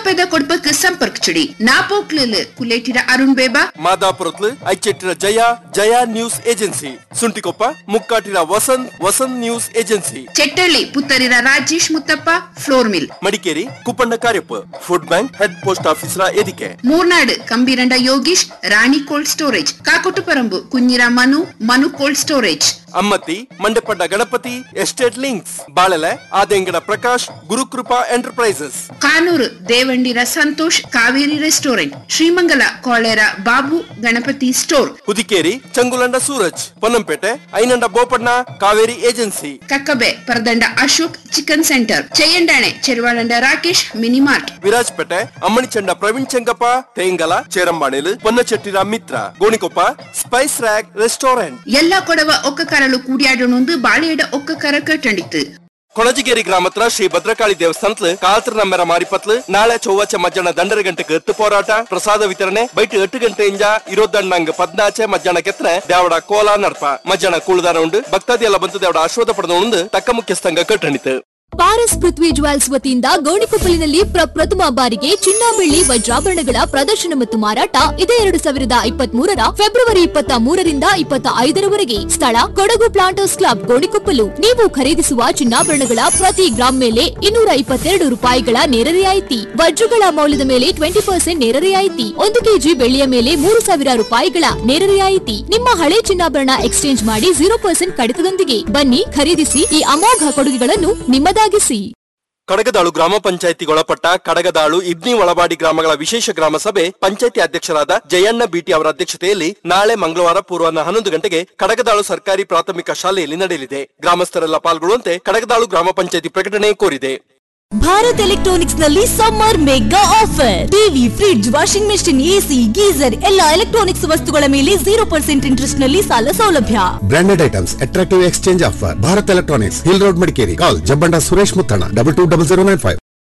ಕೊಪ್ಪದ ಕೊಡ್ಪಕ್ಕೆ ಸಂಪರ್ಕ ಚಿಡಿ ನಾಪೋಕ್ಲಿಲ್ ಕುಲೇಟಿರ ಅರುಣ್ ಬೇಬಾ ಮಾದಾಪುರತ್ಲು Aichettira Jaya Jaya news agency Suntikoppa Mukkatira Vasanth Vasanth news agency Chettalli Puttarira Rajesh Muthappa flour mill Madikeri Kuppanna Cariappa food bank head post ಆಫೀಸರ ಎದಿಕೆ ಮೂರ್ನಾಡ್ ಕಂಬೀರಂಡ ಯೋಗೀಶ್ ರಾಣಿ ಕೋಲ್ಡ್ ಸ್ಟೋರೇಜ್ ಕಾಕೊಟ್ಟುಪರಂಬು ಕುഞ്ഞിರ Manu Manu cold storage Ammathi Mandepanda Ganapathi estate links Balele Adengada Prakash Gurukripa enterprises Kanoor Devandira Santosh Kaveri restaurant Srimangala Kollera Babu Ganapathi store Hudikeri ಚಂಗುಲಂಡ Suraj Ponnampet Ainanda Bopanna Kaveri agency Kakkabe Paradanda Ashok chicken centre Cheyyandane Cheruvalanda Rakesh mini mart Virajpet Ammanichanda Praveen Chengappa ತೇಂಗಲ ಚೇರಂಬಾಣಿಲು Ponnachettira Mitra Gonikoppa spice rack restaurant ಎಲ್ಲ ಕೊಡವ ಒಕ್ಕ ಕರಲು ಕೂಡಿಯಾಡೊಂದು ಬಾಳೆಯಡ ಒಕ್ಕ ಕರ ಕಟ್ಟಂಡಿತ್ತು ಕೊಣಜಿಗೇರಿ ಗ್ರಾಮತ್ರ ಶ್ರೀ ಭದ್ರಕಾಳಿ ದೇವಸ್ಥಾನತ್ಲು ಕಾಲ್ತರ ನಮ್ಮೆರ ಮಾರಿಪತ್ಲು ನಾಳೆ ಚೊವ್ವಾಚೆ ಮಧ್ಯಾಹ್ನ ದಂಡರ ಗಂಟೆಗೆ ಎತ್ತು போராಟ ಪ್ರಸಾದ ವಿತರಣೆ ಬೈಟ್ ಎಟ್ಟು ಗಂಟೆಯಿಂದ ಇರೋದಂಡಂಗ್ ಪದ್ನಾಚೆ ಮಧ್ಯಾಹ್ನ ಕೆತ್ತನೆ ದೇವಡ ಕೋಲ ನಡ್ಪ ಮಧ್ಯಾಹ್ನ ಕೂಳುದಾರ ಉಂಡು ಭಕ್ತಾದಿ ಎಲ್ಲ ಬಂತು ದೇವಡ ಆಶ್ವಾದ ಪಡೆದ ಉಂಡು ತಕ್ಕ ಮುಖ್ಯಸ್ಥಂಗ ಕಟ್ಟಣಿತು ಪಾರಸ್ ಪೃಥ್ವಿ ಜ್ಯುವೆಲ್ಸ್ ವತಿಯಿಂದ ಗೋಣಿಕೊಪ್ಪಲಿನಲ್ಲಿ ಪ್ರಪ್ರಥಮ ಬಾರಿಗೆ ಚಿನ್ನ ಬೆಳ್ಳಿ ವಜ್ರಾಭರಣಗಳ ಪ್ರದರ್ಶನ ಮತ್ತು ಮಾರಾಟ ಇದೇ ಎರಡು ಸಾವಿರದ ಇಪ್ಪತ್ತ್ ಮೂರರ ಫೆಬ್ರವರಿ ಇಪ್ಪತ್ತ ಮೂರರಿಂದ ಇಪ್ಪತ್ತ ಐದರವರೆಗೆ ಸ್ಥಳ ಕೊಡಗು ಪ್ಲಾಂಟರ್ಸ್ ಕ್ಲಬ್ ಗೋಣಿಕೊಪ್ಪಲು ನೀವು ಖರೀದಿಸುವ ಚಿನ್ನಾಭರಣಗಳ ಪ್ರತಿ ಗ್ರಾಂ ಮೇಲೆ ಇನ್ನೂರ ಇಪ್ಪತ್ತೆರಡು ರೂಪಾಯಿಗಳ ನೇರ ರಿಯಾಯಿತಿ ವಜ್ರಗಳ ಮೌಲ್ಯದ ಮೇಲೆ ಟ್ವೆಂಟಿ ಪರ್ಸೆಂಟ್ ನೇರ ರಿಯಾಯಿತಿ ಒಂದು ಕೆಜಿ ಬೆಳ್ಳಿಯ ಮೇಲೆ ಮೂರು ಸಾವಿರ ರೂಪಾಯಿಗಳ ನೇರ ರಿಯಾಯಿತಿ ನಿಮ್ಮ ಹಳೆ ಚಿನ್ನಾಭರಣ ಎಕ್ಸ್ಚೇಂಜ್ ಮಾಡಿ ಜೀರೋ ಪರ್ಸೆಂಟ್ ಕಡಿತದೊಂದಿಗೆ ಬನ್ನಿ ಖರೀದಿಸಿ ಈ ಅಮೋಘ ಕೊಡುಗೆಗಳನ್ನು ನಿಮ್ಮದಾಗಿಸಿ ಕಡಗದಾಳು ಗ್ರಾಮ ಪಂಚಾಯಿತಿಗೊಳಪಟ್ಟ ಕಡಗದಾಳು ಇಬ್ನಿ ಒಳಬಾಡಿ ಗ್ರಾಮಗಳ ವಿಶೇಷ ಗ್ರಾಮ ಸಭೆ ಪಂಚಾಯಿತಿ ಅಧ್ಯಕ್ಷರಾದ ಜಯಣ್ಣ ಬಿಟಿ ಅವರ ಅಧ್ಯಕ್ಷತೆಯಲ್ಲಿ ನಾಳೆ ಮಂಗಳವಾರ ಪೂರ್ವಾಹ್ನ ಹನ್ನೊಂದು ಗಂಟೆಗೆ ಕಡಗದಾಳು ಸರ್ಕಾರಿ ಪ್ರಾಥಮಿಕ ಶಾಲೆಯಲ್ಲಿ ನಡೆಯಲಿದೆ ಗ್ರಾಮಸ್ಥರೆಲ್ಲ ಪಾಲ್ಗೊಳ್ಳುವಂತೆ ಕಡಗದಾಳು ಗ್ರಾಮ ಪಂಚಾಯಿತಿ ಪ್ರಕಟಣೆ ಕೋರಿದೆ ಭಾರತ್ ಎಲೆಕ್ಟ್ರಾನಿಕ್ಸ್ ನಲ್ಲಿ summer mega offer TV fridge washing machine AC geyser ಎಲ್ಲ ಎಲೆಕ್ಟ್ರಾನಿಕ್ಸ್ ವಸ್ತುಗಳ ಮೇಲೆ ಜೀರೋ ಪರ್ಸೆಂಟ್ ಇಂಟ್ರೆಸ್ಟ್ ನಲ್ಲಿ ಸಾಲ ಸೌಲಭ್ಯ branded items attractive exchange offer Bharat electronics hill road Madikeri call Jabbanda Suresh Muthanna double two double zero nine five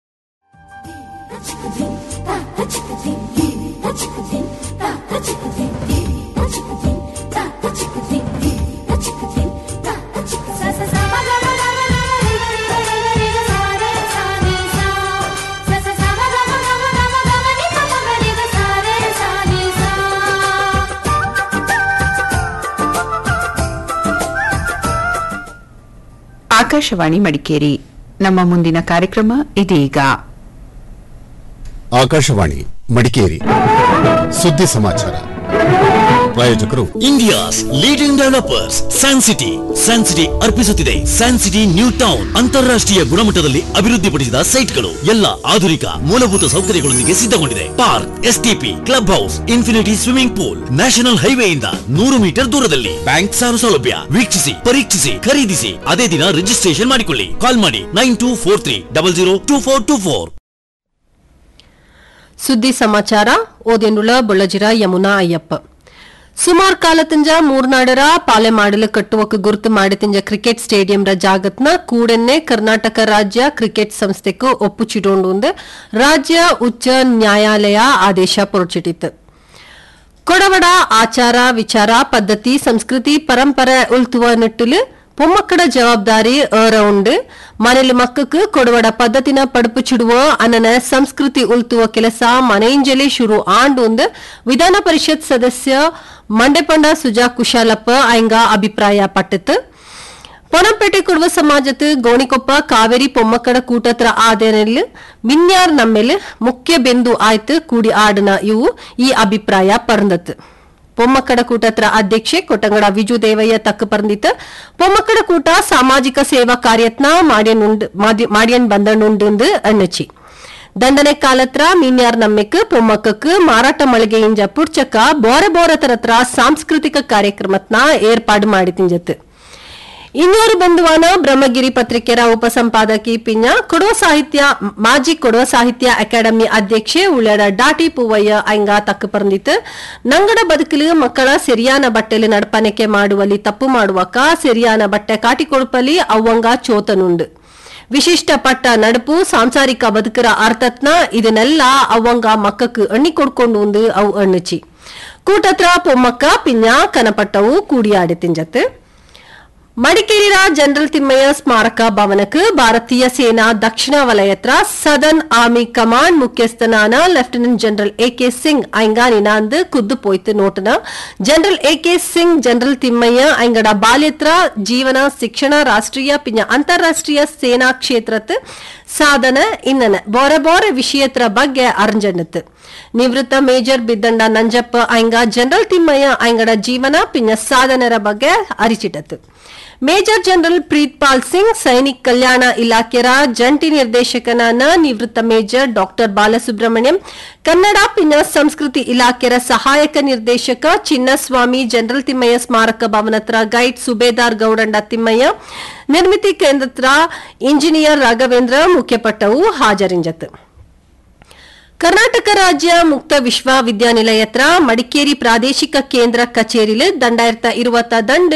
Akashvani Madikeri ನಮ್ಮ ಮುಂದಿನ ಕಾರ್ಯಕ್ರಮ ಇದೀಗ ಆಕಾಶವಾಣಿ ಮಡಿಕೇರಿ ಸುದ್ದಿ ಸಮಾಚಾರ ಪ್ರಾಯೋಜಕರು India's leading developers San city San city ಅರ್ಪಿಸುತ್ತಿದೆ ಸ್ಯಾನ್ ಸಿಟಿ ನ್ಯೂ ಟೌನ್ ಅಂತಾರಾಷ್ಟ್ರೀಯ ಗುಣಮಟ್ಟದಲ್ಲಿ ಅಭಿವೃದ್ಧಿಪಡಿಸಿದ ಸೈಟ್ಗಳು ಎಲ್ಲ ಆಧುನಿಕ ಮೂಲಭೂತ ಸೌಕರ್ಯಗಳೊಂದಿಗೆ ಸಿದ್ಧಗೊಂಡಿದೆ park STP club house infinity swimming pool national ಹೈವೇಯಿಂದ ನೂರು ಮೀಟರ್ ದೂರದಲ್ಲಿ ಬ್ಯಾಂಕ್ ಸಾಲ ಸೌಲಭ್ಯ ವೀಕ್ಷಿಸಿ ಪರೀಕ್ಷಿಸಿ ಖರೀದಿಸಿ ಅದೇ ದಿನ ರಿಜಿಸ್ಟ್ರೇಷನ್ ಮಾಡಿಕೊಳ್ಳಿ ಕಾಲ್ ಮಾಡಿ nine two four three double zero two four two four ಸುದ್ದಿ ಸಮಾಚಾರ ಓದೇನುಳ ಬೊಳ್ಳಜಿರ ಯಮುನಾ ಅಯ್ಯಪ್ಪ ಸುಮಾರು ಕಾಲತಂಜ ಮೂರ್ನಾಡರ ಪಾಲೆ ಮಾಡಲು ಕಟ್ಟುವಕ್ಕೆ ಗುರುತು ಮಾಡಿತಿಂಜ ಕ್ರಿಕೆಟ್ ಸ್ಟೇಡಿಯಂರ ಜಾಗತ್ನ ಕೂಡನ್ನೇ ಕರ್ನಾಟಕ ರಾಜ್ಯ ಕ್ರಿಕೆಟ್ ಸಂಸ್ಥೆಗೂ ಒಪ್ಪುಚಿಡೋಂಡು ರಾಜ್ಯ ಉಚ್ಚ ನ್ಯಾಯಾಲಯ ಆದೇಶ ಹೊರಚಿಟ್ಟಿತು ಕೊಡವಡ ಆಚಾರ ವಿಚಾರ ಪದ್ಧತಿ ಸಂಸ್ಕೃತಿ ಪರಂಪರೆ ಉಳ್ತುವ ನಿಟ್ಟಿಲು பொம்மக்கட ஜவாப்தாரி ஏறவுண்டு ಮನೇಲಿ ಮಕ್ಕಕ್ಕೆ ಕೊಡುವಡ ಪದ್ಧತಿನ ಪಡುಪುಚಿಡುವ ಅನ್ನನ ಸಂಸ್ಕೃತಿ ಉಲ್ತುವ ಕೆಲಸ ಮನೆಯಿಂಜಲೇ ಶುರು ಆಂಡು ವಿಧಾನ ಪರಿಷತ್ ಸದಸ್ಯ ಮಂಡೆಪಂಡ ಸುಜಾ ಕುಶಾಲಪ್ಪ ಐಂಗ ಅಭಿಪ್ರಾಯ ಪಟ್ಟಿತು ಪೊನಂಪೇಟೆ ಕುಡುವ ಸಮಾಜತ್ ಗೋಣಿಕೊಪ್ಪ ಕಾವೇರಿ ಪೊಮ್ಮಕ್ಕಡ ಕೂಟತ್ರ ಆದೇನಲ್ಲಿ ಮಿನ್ಯಾರ್ ನಮ್ಮೆಲ್ ಮುಖ್ಯ ಬಿಂದು ಆಯ್ತು ಕೂಡಿ ಆಡನ ಇವು ಈ ಅಭಿಪ್ರಾಯ ಪರಂದತ್ பொம்மக்கட கூட்டத்திர அத்தியட்சೆ ಕೊಟ್ಟಂಗಡ ವಿಜು ದೇವಯ್ಯ ತಕ್ಕ ಪರ್ಂದಿತ பொம்மக்கட ಕೂಟ ಸಾಮಾಜಿಕ ಸೇವಾ ಕಾರ್ಯತ್ನ ಮಾಡಿಯನ್ ಬಂದನುಂಡು ಅಣ್ಣಚಿ ದಂಡನೆ ಕಾಲತ್ರ ಮೀನ್ಯಾರ್ ನಮ್ಮೆಕ್ பொம்மಕ್ಕಕ್ ಮಾರಾಟ ಮಳಿಗೆ ಇಂಜ ಪುಡ್ಚಕ ಬೋರೆ ಬೋರೆ ತರತ್ರ ಸಾಂಸ್ಕೃತಿಕ ಕಾರ್ಯಕ್ರಮತ್ನ ಏರ್ಪಾಡು ಮಾಡಿ ತಿಂಜತ್ ಇನ್ನೂರು ಬಂಧುವಾನ ಬ್ರಹ್ಮಗಿರಿ ಪತ್ರಿಕೆರ ಉಪಸಂಪಾದಕಿ ಪಿಂಜ ಕೊಡುವ ಸಾಹಿತ್ಯ ಮಾಜಿ ಕೊಡುವ ಸಾಹಿತ್ಯ ಅಕಾಡೆಮಿ ಅಧ್ಯಕ್ಷೆ ಉಳ್ಯಾಡ ಡಾಟಿ ಪೂವಯ್ಯ ಐಂಗ ತಕ್ಕ ಪರ್ಂದಿತ್ತು ನಂಗಡ ಬದುಕಲು ಮಕ್ಕಳ ಸರಿಯಾನ ಬಟ್ಟೆಲಿ ನಡಪನಿಕೆ ಮಾಡುವಲ್ಲಿ ತಪ್ಪು ಮಾಡುವಕ ಸರಿಯಾನ ಬಟ್ಟೆ ಕಾಟಿಕೊಡುಪಲಿ ಅವಂಗ ಚೋತನುಂಡು ವಿಶಿಷ್ಟ ಪಟ್ಟ ನಡುಪು ಸಾಂಸಾರಿಕ ಬದುಕರ ಅರ್ಥತ್ನ ಇದನ್ನೆಲ್ಲ ಅವಂಗ ಮಕ್ಕಕ್ಕೆ ಅಣ್ಣಿ ಕೊಡ್ಕೊಂಡು ಉಂದು ಅವು ಅಣ್ಣಚಿ ಕೂಟತ್ರ ಪೊಮ್ಮಕ್ಕ ಪಿಂಜ ಕನಪಟ್ಟವು ಕೂಡಿಯಾಡಿ ತಿಂಜತ್ ಮಡಿಕೇರಿಯ ಜನರಲ್ ತಿಮ್ಮಯ್ಯ ಸ್ಮಾರಕ ಭವನಕ್ಕೆ ಭಾರತೀಯ ಸೇನಾ ದಕ್ಷಿಣ ವಲಯತ್ರ ಸದರ್ನ್ ಆರ್ಮಿ ಕಮಾಂಡ್ ಮುಖ್ಯಸ್ಥನಾನ lieutenant general A K Singh ಐಂಗಾನಿನಾಂದು ಕುದ್ದು ಪೋಯ್ತು ನೋಟನ general A K Singh general Thimmaiah ಐಂಗಡ ಬಾಲ್ಯತ್ರ ಜೀವನ ಶಿಕ್ಷಣ ರಾಷ್ಟ್ರೀಯ ಪಿಂಜ ಅಂತಾರಾಷ್ಟ್ರೀಯ ಸೇನಾ ಕ್ಷೇತ್ರತ್ ಸಾಧನ ಇನ್ನನ ಬೋರೆ ಬೋರೆ ವಿಷಯತ್ರ ಬಗ್ಗೆ ಅರಂಜನತ್ ನಿವೃತ್ತ ಮೇಜರ್ ಬಿದ್ದಂಡ ನಂಜಪ್ಪ ಐಂಗ ಜನರಲ್ ತಿಮ್ಮಯ್ಯ ಐಂಗಡ ಜೀವನ ಪಿಂಜ ಸಾಧನರ ಬಗ್ಗೆ ಅರಿಚಿಟತ್ ಮೇಜರ್ ಜನರಲ್ ಪ್ರೀತ್ಪಾಲ್ ಸಿಂಗ್ ಸೈನಿಕ್ ಕಲ್ಯಾಣ ಇಲಾಖೆಯ ಜಂಟಿ ನಿರ್ದೇಶಕನಾನ ನಿವೃತ್ತ ಮೇಜರ್ ಡಾಕ್ಟರ್ ಬಾಲಸುಬ್ರಹ್ಮಣ್ಯಂ ಕನ್ನಡ ಪಿನ ಸಂಸ್ಕೃತಿ ಇಲಾಖೆಯ ಸಹಾಯಕ ನಿರ್ದೇಶಕ ಚಿನ್ನಸ್ವಾಮಿ ಜನರಲ್ ತಿಮ್ಮಯ್ಯ ಸ್ಮಾರಕ ಭವನತ್ರ ಗೈಡ್ ಸುಬೇದಾರ್ ಗೌಡಂಡ ತಿಮ್ಮಯ್ಯ ನಿರ್ಮಿತಿ ಕೇಂದ್ರತ್ರ ಇಂಜಿನಿಯರ್ ರಾಘವೇಂದ್ರ ಮುಖ್ಯಪಟ್ಟವು ಹಾಜರಿಂಜತ್ ಕರ್ನಾಟಕ ರಾಜ್ಯ ಮುಕ್ತ ವಿಶ್ವವಿದ್ಯಾನಿಲಯತ್ರ ಮಡಿಕೇರಿ ಪ್ರಾದೇಶಿಕ ಕೇಂದ್ರ ಕಚೇರಿಲು ದಂಡಾಯಿರತ್ತ ಇರುವತ್ತ ದಂಡ್